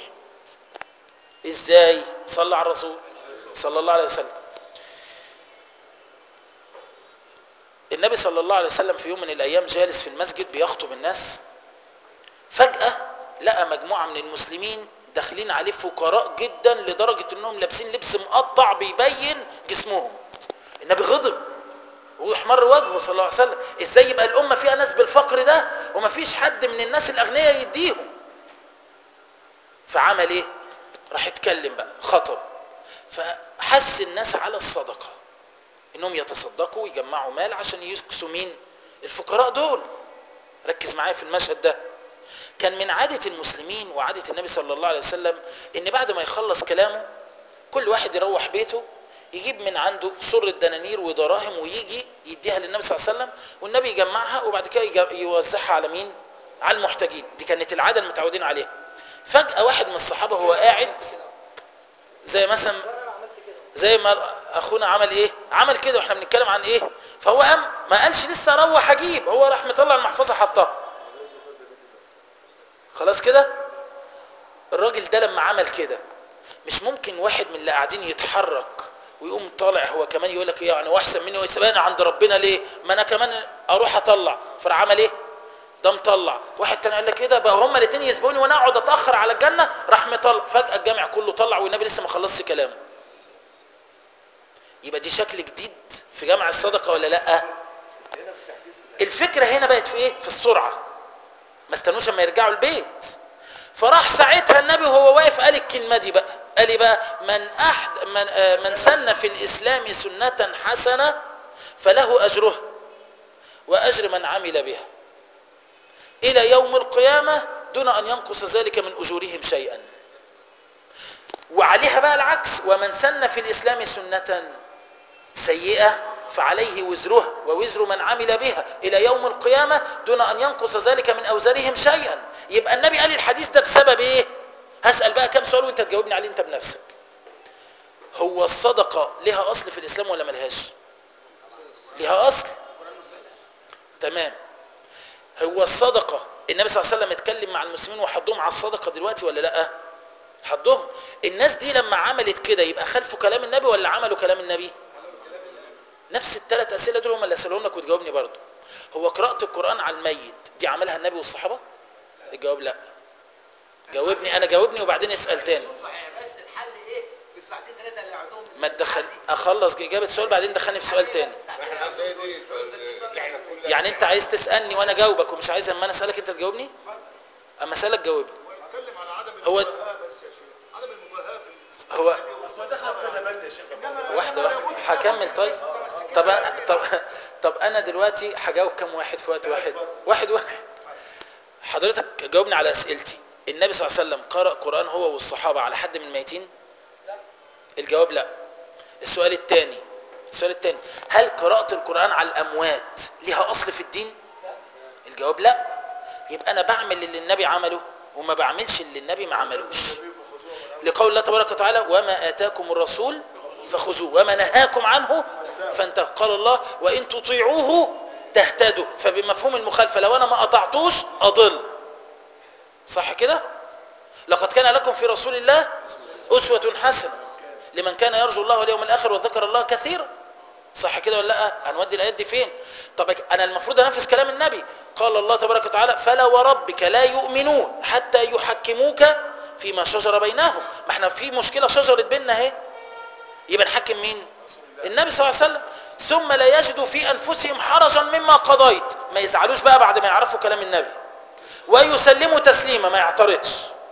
ازاي صلى على الرسول صلى الله عليه وسلم النبي صلى الله عليه وسلم في يوم من الايام جالس في المسجد بيخطب الناس فجأة لقى مجموعة من المسلمين داخلين عليه فقراء جدا لدرجة انهم لابسين لبس مقطع بيبين جسمهم النبي غضب ويحمر وجهه صلى الله عليه وسلم ازاي يبقى الامه فيها ناس بالفقر ده ومفيش حد من الناس الاغنياء يديهم فعمل ايه راح يتكلم بقى خطب فحس الناس على الصدقه انهم يتصدقوا ويجمعوا مال عشان يكسوا مين الفقراء دول ركز معايا في المشهد ده كان من عادة المسلمين وعادة النبي صلى الله عليه وسلم ان بعد ما يخلص كلامه كل واحد يروح بيته يجيب من عنده سر الدنانير ودراهم ويجي يديها للنبي صلى الله عليه وسلم والنبي يجمعها وبعد كده يج- يوزعها على مين على المحتاجين دي كانت العادة المتعودين عليها فجأة واحد من الصحابة هو قاعد زي مثلا زي ما اخونا عمل ايه عمل كده واحنا بنتكلم عن ايه فهو قام ما قالش لسه اروح اجيب هو راح مطلع المحفظه حطها خلاص كده الراجل ده لما عمل كده مش ممكن واحد من اللي قاعدين يتحرك ويقوم طالع هو كمان يقول لك ايه يعني واحسن مني ويسبقني عند ربنا ليه ما انا كمان اروح اطلع فراح عمل ايه ده مطلع واحد تاني قال لك كده بقى هما الاثنين يسبقوني وانا اقعد اتاخر على الجنه راح مطلع فجاه الجامع كله طلع والنبي لسه ما خلصش كلامه يبقى دي شكل جديد في جمع الصدقه ولا لا الفكره هنا بقت في ايه في السرعه ما استنوش اما يرجعوا البيت فراح ساعتها النبي وهو واقف قال الكلمه دي بقى قال ايه بقى من احد من, آه من سن في الاسلام سنه حسنه فله اجرها واجر من عمل بها الى يوم القيامه دون ان ينقص ذلك من اجورهم شيئا وعليها بقى العكس ومن سن في الاسلام سنه سيئه فعليه وزرها ووزر من عمل بها الى يوم القيامه دون ان ينقص ذلك من اوزارهم شيئا يبقى النبي قال الحديث ده بسبب ايه هسال بقى كام سؤال وانت تجاوبني عليه انت بنفسك هو الصدقه لها اصل في الاسلام ولا ملهاش لها اصل تمام هو الصدقه النبي صلى الله عليه وسلم اتكلم مع المسلمين وحضهم على الصدقه دلوقتي ولا لا حضهم الناس دي لما عملت كده يبقى خلفوا كلام النبي ولا عملوا كلام النبي نفس الثلاث اسئله دول هم اللي اسالهم لك وتجاوبني برضه هو قراءه القران على الميت دي عملها النبي والصحابه الجواب لا جاوبني انا جاوبني وبعدين اسال تاني صحيح بس الحل ايه في الساعتين ثلاثه اللي عندهم ما تدخل اخلص اجابه السؤال بعدين دخلني في سؤال تاني احنا زي دي اللي احنا كل يعني انت عايز تسالني وانا اجاوبك ومش عايز اما انا اسالك انت تجاوبني اما اسالك جاوبني اتكلم على عدم هو- المباهاة بس يا شيخ عدم المباهاة في هو اصل داخله في كذا بند يا شيخ واحده واحده هكمل طيب طب طب طب انا دلوقتي هجاوب كم واحد في وقت واحد واحد واحد حضرتك جاوبني على اسئلتي النبي صلى الله عليه وسلم قرأ قرآن هو والصحابة على حد من الميتين الجواب لا السؤال الثاني السؤال الثاني هل قراءة القرآن على الأموات لها أصل في الدين الجواب لا يبقى أنا بعمل اللي النبي عمله وما بعملش اللي النبي ما عملوش لقول الله تبارك وتعالى وما آتاكم الرسول فخذوه وما نهاكم عنه فانتهوا قال الله وإن تطيعوه تهتدوا فبمفهوم المخالفة لو أنا ما أطعتوش أضل صح كده لقد كان لكم في رسول الله أسوة حسنة لمن كان يرجو الله واليوم الآخر وذكر الله كثيرا صح كده ولا لا هنودي الايات دي فين طب انا المفروض انفذ كلام النبي قال الله تبارك وتعالى فلا وربك لا يؤمنون حتى يحكموك فيما شجر بينهم ما احنا في مشكله شجرت بيننا اهي يبقى نحكم مين النبي صلى الله عليه وسلم ثم لا يجدوا في انفسهم حرجا مما قضيت ما يزعلوش بقى بعد ما يعرفوا كلام النبي ويسلموا تسليما ما يعترضش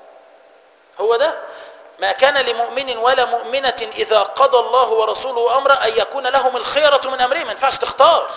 هو ده ما كان لمؤمن ولا مؤمنة إذا قضى الله ورسوله أمرا أن يكون لهم الخيرة من أمرهم ما ينفعش تختار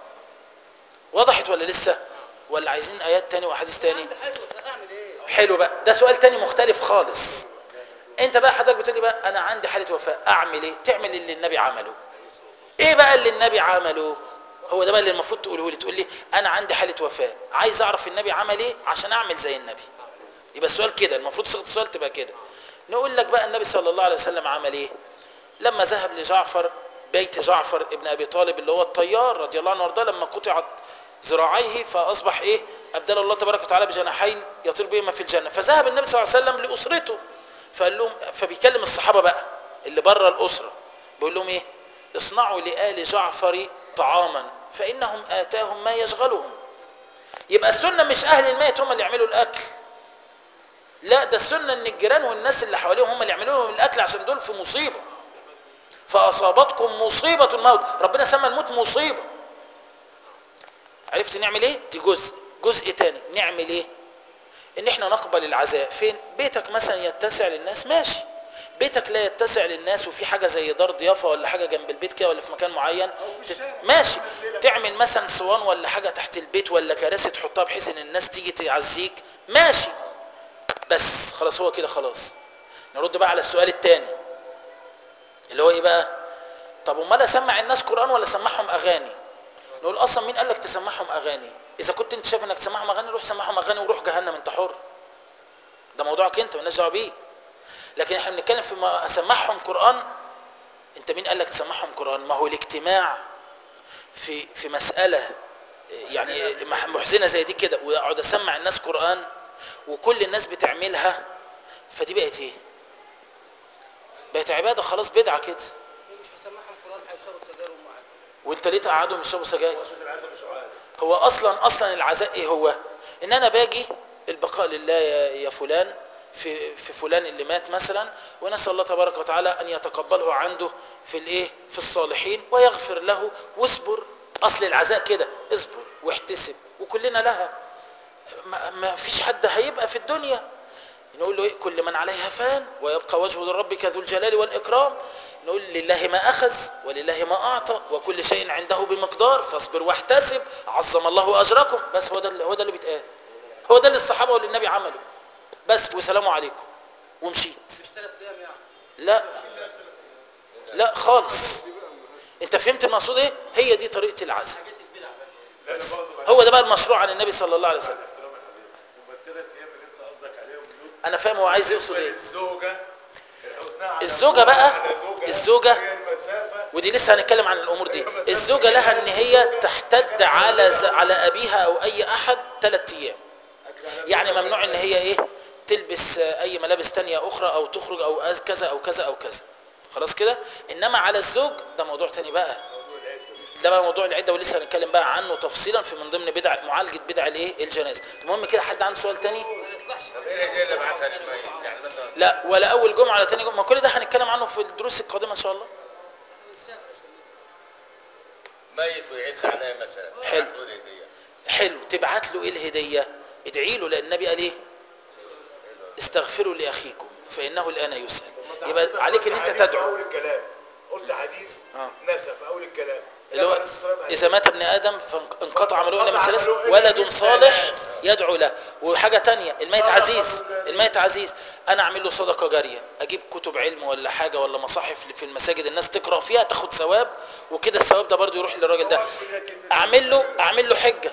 وضحت ولا لسه ولا عايزين آيات تاني وحديث تاني انت حلو هتعمل ايه؟ حلو بقى ده سؤال تاني مختلف خالص انت بقى حضرتك بتقول لي بقى انا عندي حاله وفاه اعمل ايه تعمل اللي النبي عمله ايه بقى اللي النبي عمله هو ده بقى اللي المفروض تقوله لي تقول لي انا عندي حاله وفاه عايز اعرف النبي عمل ايه عشان اعمل زي النبي يبقى السؤال كده المفروض صيغه السؤال تبقى كده نقول لك بقى النبي صلى الله عليه وسلم عمل ايه لما ذهب لجعفر بيت جعفر ابن ابي طالب اللي هو الطيار رضي الله عنه وارضاه لما قطعت ذراعيه فاصبح ايه ابدل الله تبارك وتعالى بجناحين يطير بهما في الجنه فذهب النبي صلى الله عليه وسلم لاسرته فقال لهم فبيكلم الصحابه بقى اللي بره الاسره بيقول لهم ايه اصنعوا لآل جعفر طعاما فانهم اتاهم ما يشغلهم يبقى السنه مش اهل الميت هم اللي يعملوا الاكل لا ده السنه ان الجيران والناس اللي حواليهم هم اللي يعملوا لهم الاكل عشان دول في مصيبه فاصابتكم مصيبه الموت ربنا سمى الموت مصيبه عرفت نعمل ايه دي جزء جزء تاني نعمل ايه ان احنا نقبل العزاء فين بيتك مثلا يتسع للناس ماشي بيتك لا يتسع للناس وفي حاجه زي دار ضيافه ولا حاجه جنب البيت كده ولا في مكان معين في ت- الشارع. ماشي منزلة. تعمل مثلا صوان ولا حاجه تحت البيت ولا كراسي تحطها بحيث ان الناس تيجي تعزيك ماشي بس خلاص هو كده خلاص نرد بقى على السؤال الثاني اللي هو ايه بقى طب امال اسمع الناس قران ولا اسمعهم اغاني نقول اصلا مين قال لك تسمعهم اغاني اذا كنت انت شايف انك تسمعهم اغاني روح سمعهم اغاني وروح جهنم انت حر ده موضوعك انت مالناش دعوه بيه لكن احنا بنتكلم في ما اسمعهم قران انت مين قال لك تسمعهم قران ما هو الاجتماع في في مساله يعني مح- محزنه زي دي كده واقعد اسمع الناس قران وكل الناس بتعملها فدي بقت ايه بقت عباده خلاص بدعه كده مش هسمعهم قران هيشربوا سجاير ومعاك وانت ليه تقعدهم يشربوا سجاير اساس العزاء مش عادي هو اصلا اصلا العزاء ايه هو ان انا باجي البقاء لله يا, يا فلان في في فلان اللي مات مثلا ونسال الله تبارك وتعالى ان يتقبله عنده في الايه في الصالحين ويغفر له واصبر اصل العزاء كده اصبر واحتسب وكلنا لها ما, ما فيش حد هيبقى في الدنيا نقول له إيه؟ كل من عليها فان ويبقى وجه ربك ذو الجلال والإكرام نقول لله ما أخذ ولله ما أعطى وكل شيء عنده بمقدار فاصبر واحتسب عظم الله أجركم بس هو ده اللي- هو ده اللي بيتقال هو ده اللي الصحابة واللي النبي عملوا بس وسلام عليكم ومشيت مش ثلاث ايام يعني لا لا خالص انت فهمت المقصود ايه هي دي طريقة العزاء حاجات البدع بقى لا انا برضه بعد هو ده بقى المشروع عن النبي صلى الله عليه وسلم احترام الحبيب هم الثلاث ايام اللي انت قصدك عليهم دول انا فاهم هو عايز يقصد ايه الزوجه حزنها على الزوجة أبوها، بقى- على زوجها، الزوجة- هي المسافه ودي لسه هنتكلم عن الامور دي الزوجه لها ان هي تحتد على ز- على ابيها او اي احد ثلاث ايام يعني ممنوع ان هي ايه تلبس آه، اي ملابس تانية اخرى او تخرج او أز- كذا او كذا او كذا خلاص كده انما على الزوج ده موضوع تاني بقى موضوع العده ده بقى موضوع العده ولسه هنتكلم بقى عنه تفصيلا في من ضمن بدع معالجه بدع الايه الجنازه المهم كده حد عنده سؤال تاني ما نطلعش طب ايه الهديه اللي بعتها للميت يعني مثلا لا ولا اول جمعه ولا تاني جمعه ما كل ده هنتكلم عنه في الدروس القادمه ان شاء الله ميت ويعز عليها مثلا حلو. بعت له الهديه حلو تبعت له ايه الهديه ادعي له لان النبي قال ايه استغفروا لاخيكم فانه الان يسال يبقى عليك ان انت حديث في تدعو اول الكلام قلت حديث آه. نسى في اول الكلام اللي هو النبي عليه الصلاة والسلام اذا مات ابن ادم فانقطع عمله الا من انقطع ثلاث عمله إلا ولد من صالح ثلاث. يدعو له وحاجه تانية الميت صدقة عزيز جارية. الميت عزيز انا اعمل له صدقه جاريه اجيب كتب علم ولا حاجه ولا مصاحف في المساجد الناس تقرا فيها تاخد ثواب وكده الثواب ده برضه يروح للراجل ده اعمل له اعمل له حجه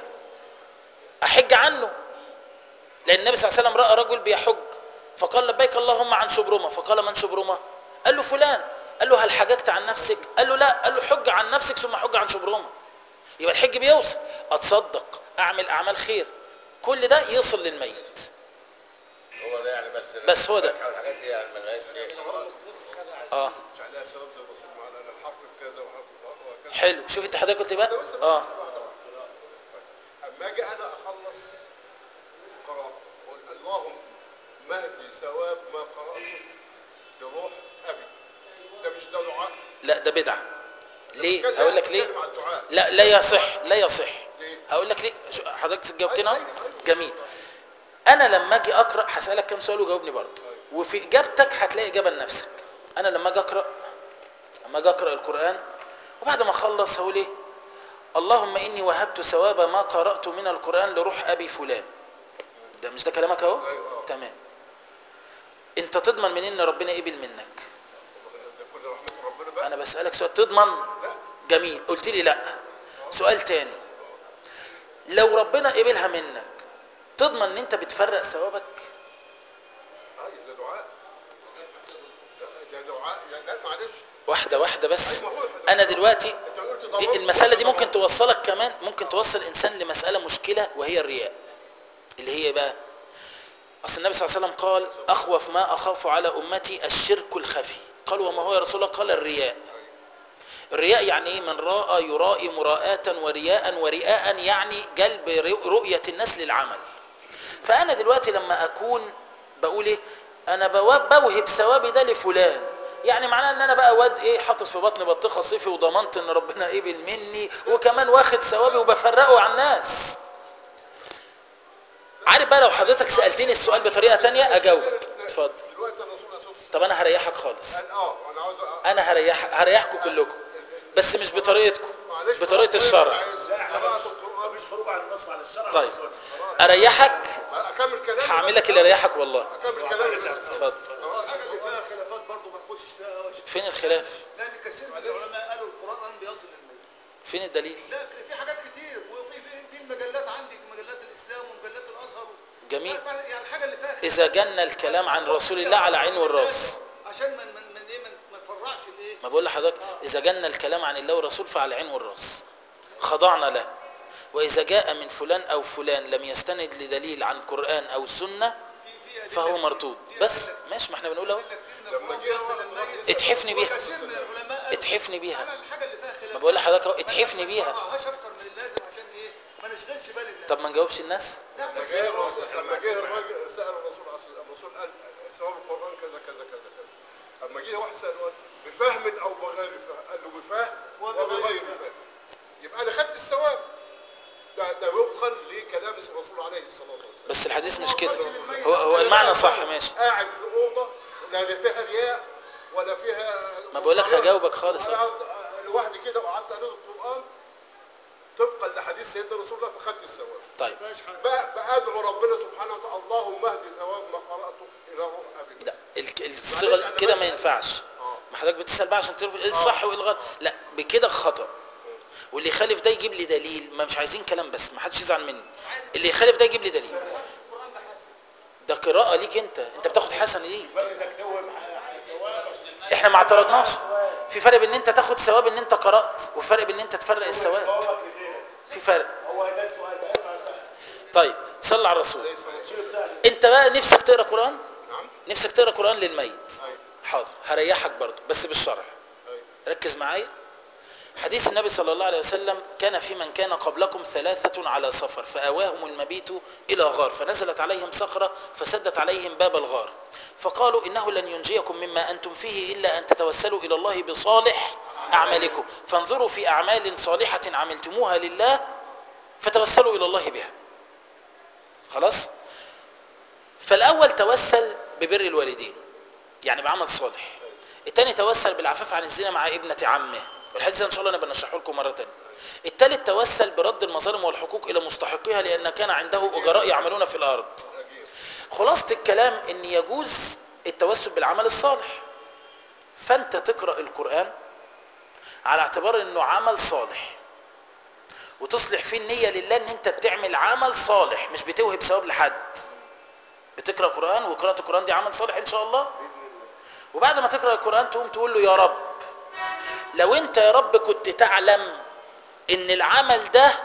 احج عنه لان النبي صلى الله عليه وسلم راى رجل بيحج فقال لبيك اللهم عن شبرمه فقال من شبرمه قال له فلان قال له هل حججت عن نفسك قال له لا قال له حج عن نفسك ثم حج عن شبرمه يبقى الحج بيوصل اتصدق اعمل اعمال خير كل ده يصل للميت هو ده يعني بس بس هو ده. الفاتحة والحاجات دي يعني ملهاش ايه اه مش عليها ثواب زي الرسول معنا انا الحرف بكذا وحرف وكذا حلو شوف انت حضرتك قلت ايه بقى ده بس اه واحده واحده اما اجي انا اخلص قراءه اقول اللهم مهدي ثواب ما قراته لروح ابي ده مش ده دعاء لا ده بدعه ليه بتكلم- هقول لك ليه بتكلم عن الدعاء لا لا يصح لا يصح ليه؟ هقول لك ليه شو- حضرتك جاوبتنا أيوة، اهو أيوة، أيوة. جميل انا لما اجي اقرا هسالك كام سؤال وجاوبني برضه وفي اجابتك هتلاقي اجابه لنفسك انا لما اجي اقرا لما اجي اقرا القران وبعد ما اخلص هقول ايه اللهم اني وهبت ثواب ما قرات من القران لروح ابي فلان ده مش ده كلامك اهو أيوة. تمام انت تضمن منين ان ربنا قبل منك ده كل رحمه ربنا بقى انا بسالك سؤال تضمن لا جميل قلت لي لا سؤال تاني لو ربنا قبلها منك تضمن ان انت بتفرق ثوابك ايوه ده دعاء ده- ده دعاء يعني لا معلش واحده واحده بس أيوة، هو- انا دلوقتي انت قلت دي ضمان. المساله دي ضمان. ممكن توصلك كمان ممكن توصل الانسان لمساله مشكله وهي الرياء اللي هي إيه بقى اصل النبي صلى الله عليه وسلم قال اخوف ما اخاف على امتي الشرك الخفي قال وما هو يا رسول الله قال الرياء الرياء يعني ايه من راى يرائي مراءة ورياء ورئاء يعني جلب رؤية الناس للعمل فانا دلوقتي لما اكون بقول ايه انا بو- بوهب ثوابي ده لفلان يعني معناه ان انا بقى واد ايه حاطط في بطني بطيخه صيفي وضمنت ان ربنا قبل مني وكمان واخد ثوابي وبفرقه على الناس عارف بقى لو حضرتك سالتني السؤال بطريقه تانية اجاوبك اتفضل دلوقتي الرسول عليه الصلاه والسلام طب انا هريحك خالص قال اه انا عاوز أ- انا هريح هريحكم كلكم بس مش بطريقتكم معلش بطريقه الشرع عايز لا احنا قراءة مش القرآن مفيش خروج عن النص عن الشرع طيب والسنة. اريحك اكمل كلامي هعمل بس. لك اللي يريحك والله اكمل كلامي بس. اتفضل الحاجه اللي فيها خلافات برضه ما نخشش فيها قوي فين الخلاف لان كثير من العلماء قالوا القران بيصل للميت فين الدليل لا في حاجات كتير وفي في في المجلات عندك مجلات الاسلام ومجلات الازهر جميل. لا، يعني الحاجه اللي فيها اذا جنى الكلام عن رسول الله على عين والراس عشان من من من ايه من ما نفرعش الايه ما بقول لحضرتك اذا جنى الكلام عن الله والرسول فعلى العين والراس خضعنا له واذا جاء من فلان او فلان لم يستند لدليل عن قران او سنه في في أدلة فهو كتير. مرتود في بس أدلة ماشي ما احنا بنقول اهو كتير من لما القرآن جه بيصل واحد للميت. راح اتحفني بيها وكثير من العلماء قالوا اتحفني بيها على الحاجه اللي فيها خلاف ما بقول لحضرتك اهو اتحفني بيها ما نفرعهاش اكتر من اللازم عشان ايه ما نشغلش بال الناس طب ما نجاوبش الناس لا لما جه الرسول لما جه الراجل سال الرسول عليه الصلاة- الرسول قال ثواب القران كذا كذا كذا كذا اما جه واحد سال قال بفهم او بغير فهم قال له بفهم وبغير فهم يبقى انا خدت الثواب ده ده وفقا لكلام الرسول عليه الصلاه والسلام بس الحديث مش كده هو هو المعنى صح ماشي قاعد في اوضه لا فيها رياء ولا فيها ما بقولك مصارعة. هجاوبك خالص أنا قعدت لوحدي كده وقعدت اقرا القران طبقا لحديث سيدنا رسول الله فخدت الثواب طيب بقى بقى ادعو ربنا سبحانه وتعالى اللهم اهدي ثواب ما قراته الى روح ابي لا ال- الصيغه كده ما ينفعش ما حضرتك بتسال بقى عشان تعرف ايه الصح وايه الغلط لا بكده خطا واللي يخالف ده يجيب لي دليل ما مش عايزين كلام بس ما حدش يزعل مني اللي يخالف ده يجيب لي دليل ده قراءه ليك انت انت بتاخد حسن ليك فرق انك توهم ثواب احنا ما اعترضناش في فرق بين ان انت تاخد ثواب ان انت قرات وفرق بين ان انت تفرق الثواب ثوابك لغيرك في فرق هو ده السؤال بقى افعل بقى طيب صلى على الرسول شيل بتاعك انت بقى نفسك تقرا قران نعم نفسك تقرا قران للميت أيوة. حاضر هريحك برضه بس بالشرع أيوة. ركز معايا حديث النبي صلى الله عليه وسلم كان في من كان قبلكم ثلاثة على سفر فآواهم المبيت إلى غار فنزلت عليهم صخرة فسدت عليهم باب الغار فقالوا إنه لن ينجيكم مما أنتم فيه إلا أن تتوسلوا إلى الله بصالح أعمالكم فانظروا في أعمال صالحة عملتموها لله فتوسلوا إلى الله بها خلاص فالأول توسل ببر الوالدين يعني بعمل صالح الثاني توسل بالعفاف عن الزنا مع ابنة عمه والحديث ده ان شاء الله انا بنشرحه لكم مره ثانيه الثالث توسل برد المظالم والحقوق الى مستحقيها لان كان عنده اجراء يعملون في الارض أجيب. خلاصه الكلام ان يجوز التوسل بالعمل الصالح فانت تقرا القران على اعتبار انه عمل صالح وتصلح فيه النيه لله ان انت بتعمل عمل صالح مش بتوهب ثواب لحد بتقرا قران وقراءه القران دي عمل صالح ان شاء الله وبعد ما تقرا القران تقوم تقول له يا رب لو انت يا رب كنت تعلم ان العمل ده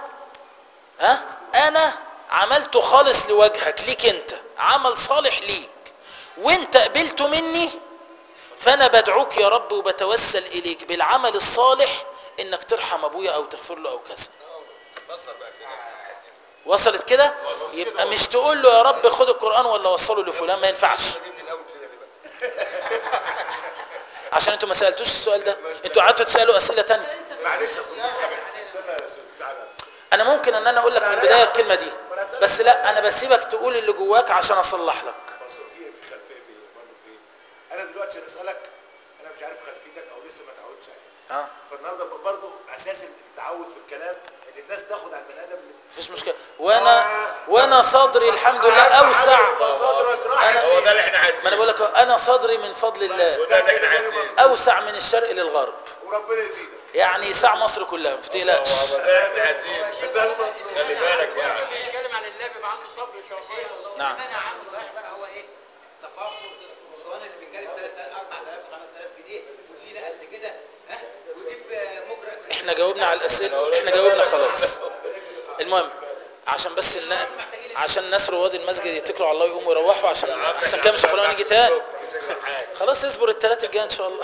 ها انا عملته خالص لوجهك ليك انت عمل صالح ليك وانت قبلته مني فانا بدعوك يا رب وبتوسل اليك بالعمل الصالح انك ترحم ابويا او تغفر له او كذا فسر بقى كده وصلت كده يبقى مش تقول له يا رب خد القران ولا وصله لفلان ما ينفعش جيب الاول كده ليه بقى عشان انتوا ما سالتوش السؤال ده انتوا قعدتوا تسالوا اسئله تانية معلش يا استاذ استنى يا استاذ تعالى انا ممكن ان انا اقول لك من البدايه الكلمه دي بس لا انا بسيبك تقول اللي جواك عشان اصلح لك بس هو في في خلفيه في برضه في انا دلوقتي عشان اسالك انا مش عارف خلفيتك او لسه ما اتعودتش عليها اه فالنهارده برضه اساس التعود في الكلام ان الناس تاخد على البني ادم مفيش مشكله وانا وانا صدري الحمد لله اوسع صدرك راح انا هو ده اللي احنا ما انا عايزينه بقول لك انا صدري من فضل الله وده اللي احنا عايزينه اوسع من الشرق للغرب وربنا يزيدك يعني يسع مصر كلها ما تقلقش هو ده اللي احنا عايزينه خلي بالك يعني بيتكلم عن الله بيبقى عنده صبر ان شاء الله نعم. المانع عنه صحيح بقى هو ايه؟ تفاخر الاسطوانه اللي بتتكلف 3000 4000 5000 جنيه وفينا قد كده ها ويجيب مقرأ من احنا جاوبنا على الاسئله احنا جاوبنا خلاص المهم عشان بس النا... عشان الناس رواد المسجد يتكلوا على الله يقوموا يروحوا عشان احسن كده مش هخلونا نيجي تاني خلاص اصبر الثلاثة الجاي ان شاء الله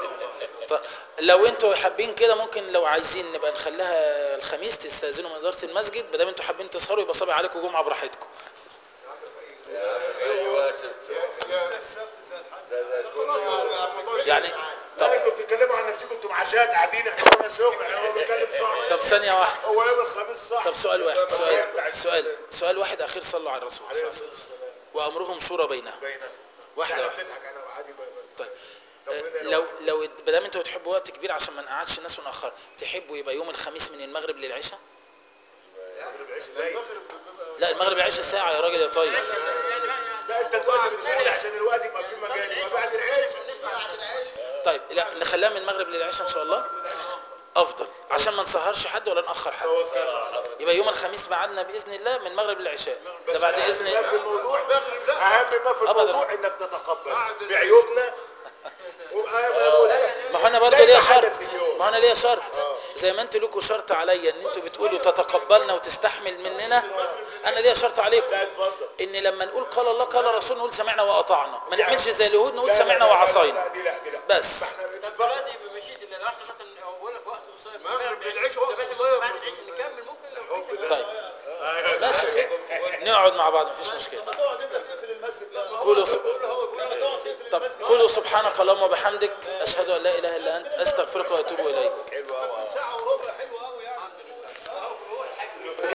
طيب لو انتوا حابين كده ممكن لو عايزين نبقى نخليها الخميس تستاذنوا من اداره المسجد ما دام انتوا حابين تسهروا يبقى صابع عليكم جمعه براحتكم ايوه يا يا زي زي الفل يعني طب طب انتوا بتتكلموا عن نفسكم انتوا معاشات قاعدين احنا ورانا شغل احنا هو بيتكلم صح طب ثانيه واحده هو يوم الخميس صح طب سؤال واحد سؤال سؤال سؤال واحد اخير صلوا على الرسول صلى الله عليه وسلم وامرهم شورى بينهم بيننا واحده احنا واحده بنضحك انا وعادي ب- طيب ربنا لو ينور. لو ما دام انتوا بتحبوا وقت كبير عشان ما نقعدش الناس ونأخر تحبوا يبقى يوم الخميس من المغرب للعشاء المغرب عيش ضيق. لا المغرب العشاء ساعه يا راجل يا طيب لا انت دلوقتي بتقول عشان الوقت يبقى في مجال يبقى بعد العشاء طيب لا نخليها من المغرب للعشاء ان شاء الله افضل عشان ما نسهرش حد ولا ناخر حد توكل على الله. يبقى يوم الخميس ميعادنا باذن الله من المغرب للعشاء ده بس بعد أهم اذن ما في الموضوع اهم ما في أبداً. الموضوع انك تتقبل بعيوبنا وبقى بقول ما هو انا برضه لا ليا يبقى شرط حدث اليوم. ما هو انا ليا شرط زي ما انتوا لكم شرط عليا ان انتوا بتقولوا تتقبلنا وتستحمل مننا انا ليا شرط عليكم لا اتفضل ان لما نقول قال الله قال الرسول نقول سمعنا واطعنا ما نعملش زي اليهود نقول لا، لا، سمعنا لا، لا، وعصينا لا دي لا دي لا بس. ما احنا طب اتفقنا دلوقتي بمشيت اللي لو احنا مثلا بقول لك وقت قصير مغرب بعد للعشاء وقت طب إحنا قصير. بعد العشاء نكمل ممكن لو في طيب ماشي نقعد مع بعض مفيش مشكله تقعد انت تقفل المسجد بقى قولوا س... هو بيقول لما تقعد تقفل طب المسجد قولوا سبحانك اللهم وبحمدك اشهد ان لا اله الا انت استغفرك واتوب اليك حلو قوي ساعة وربع حلوة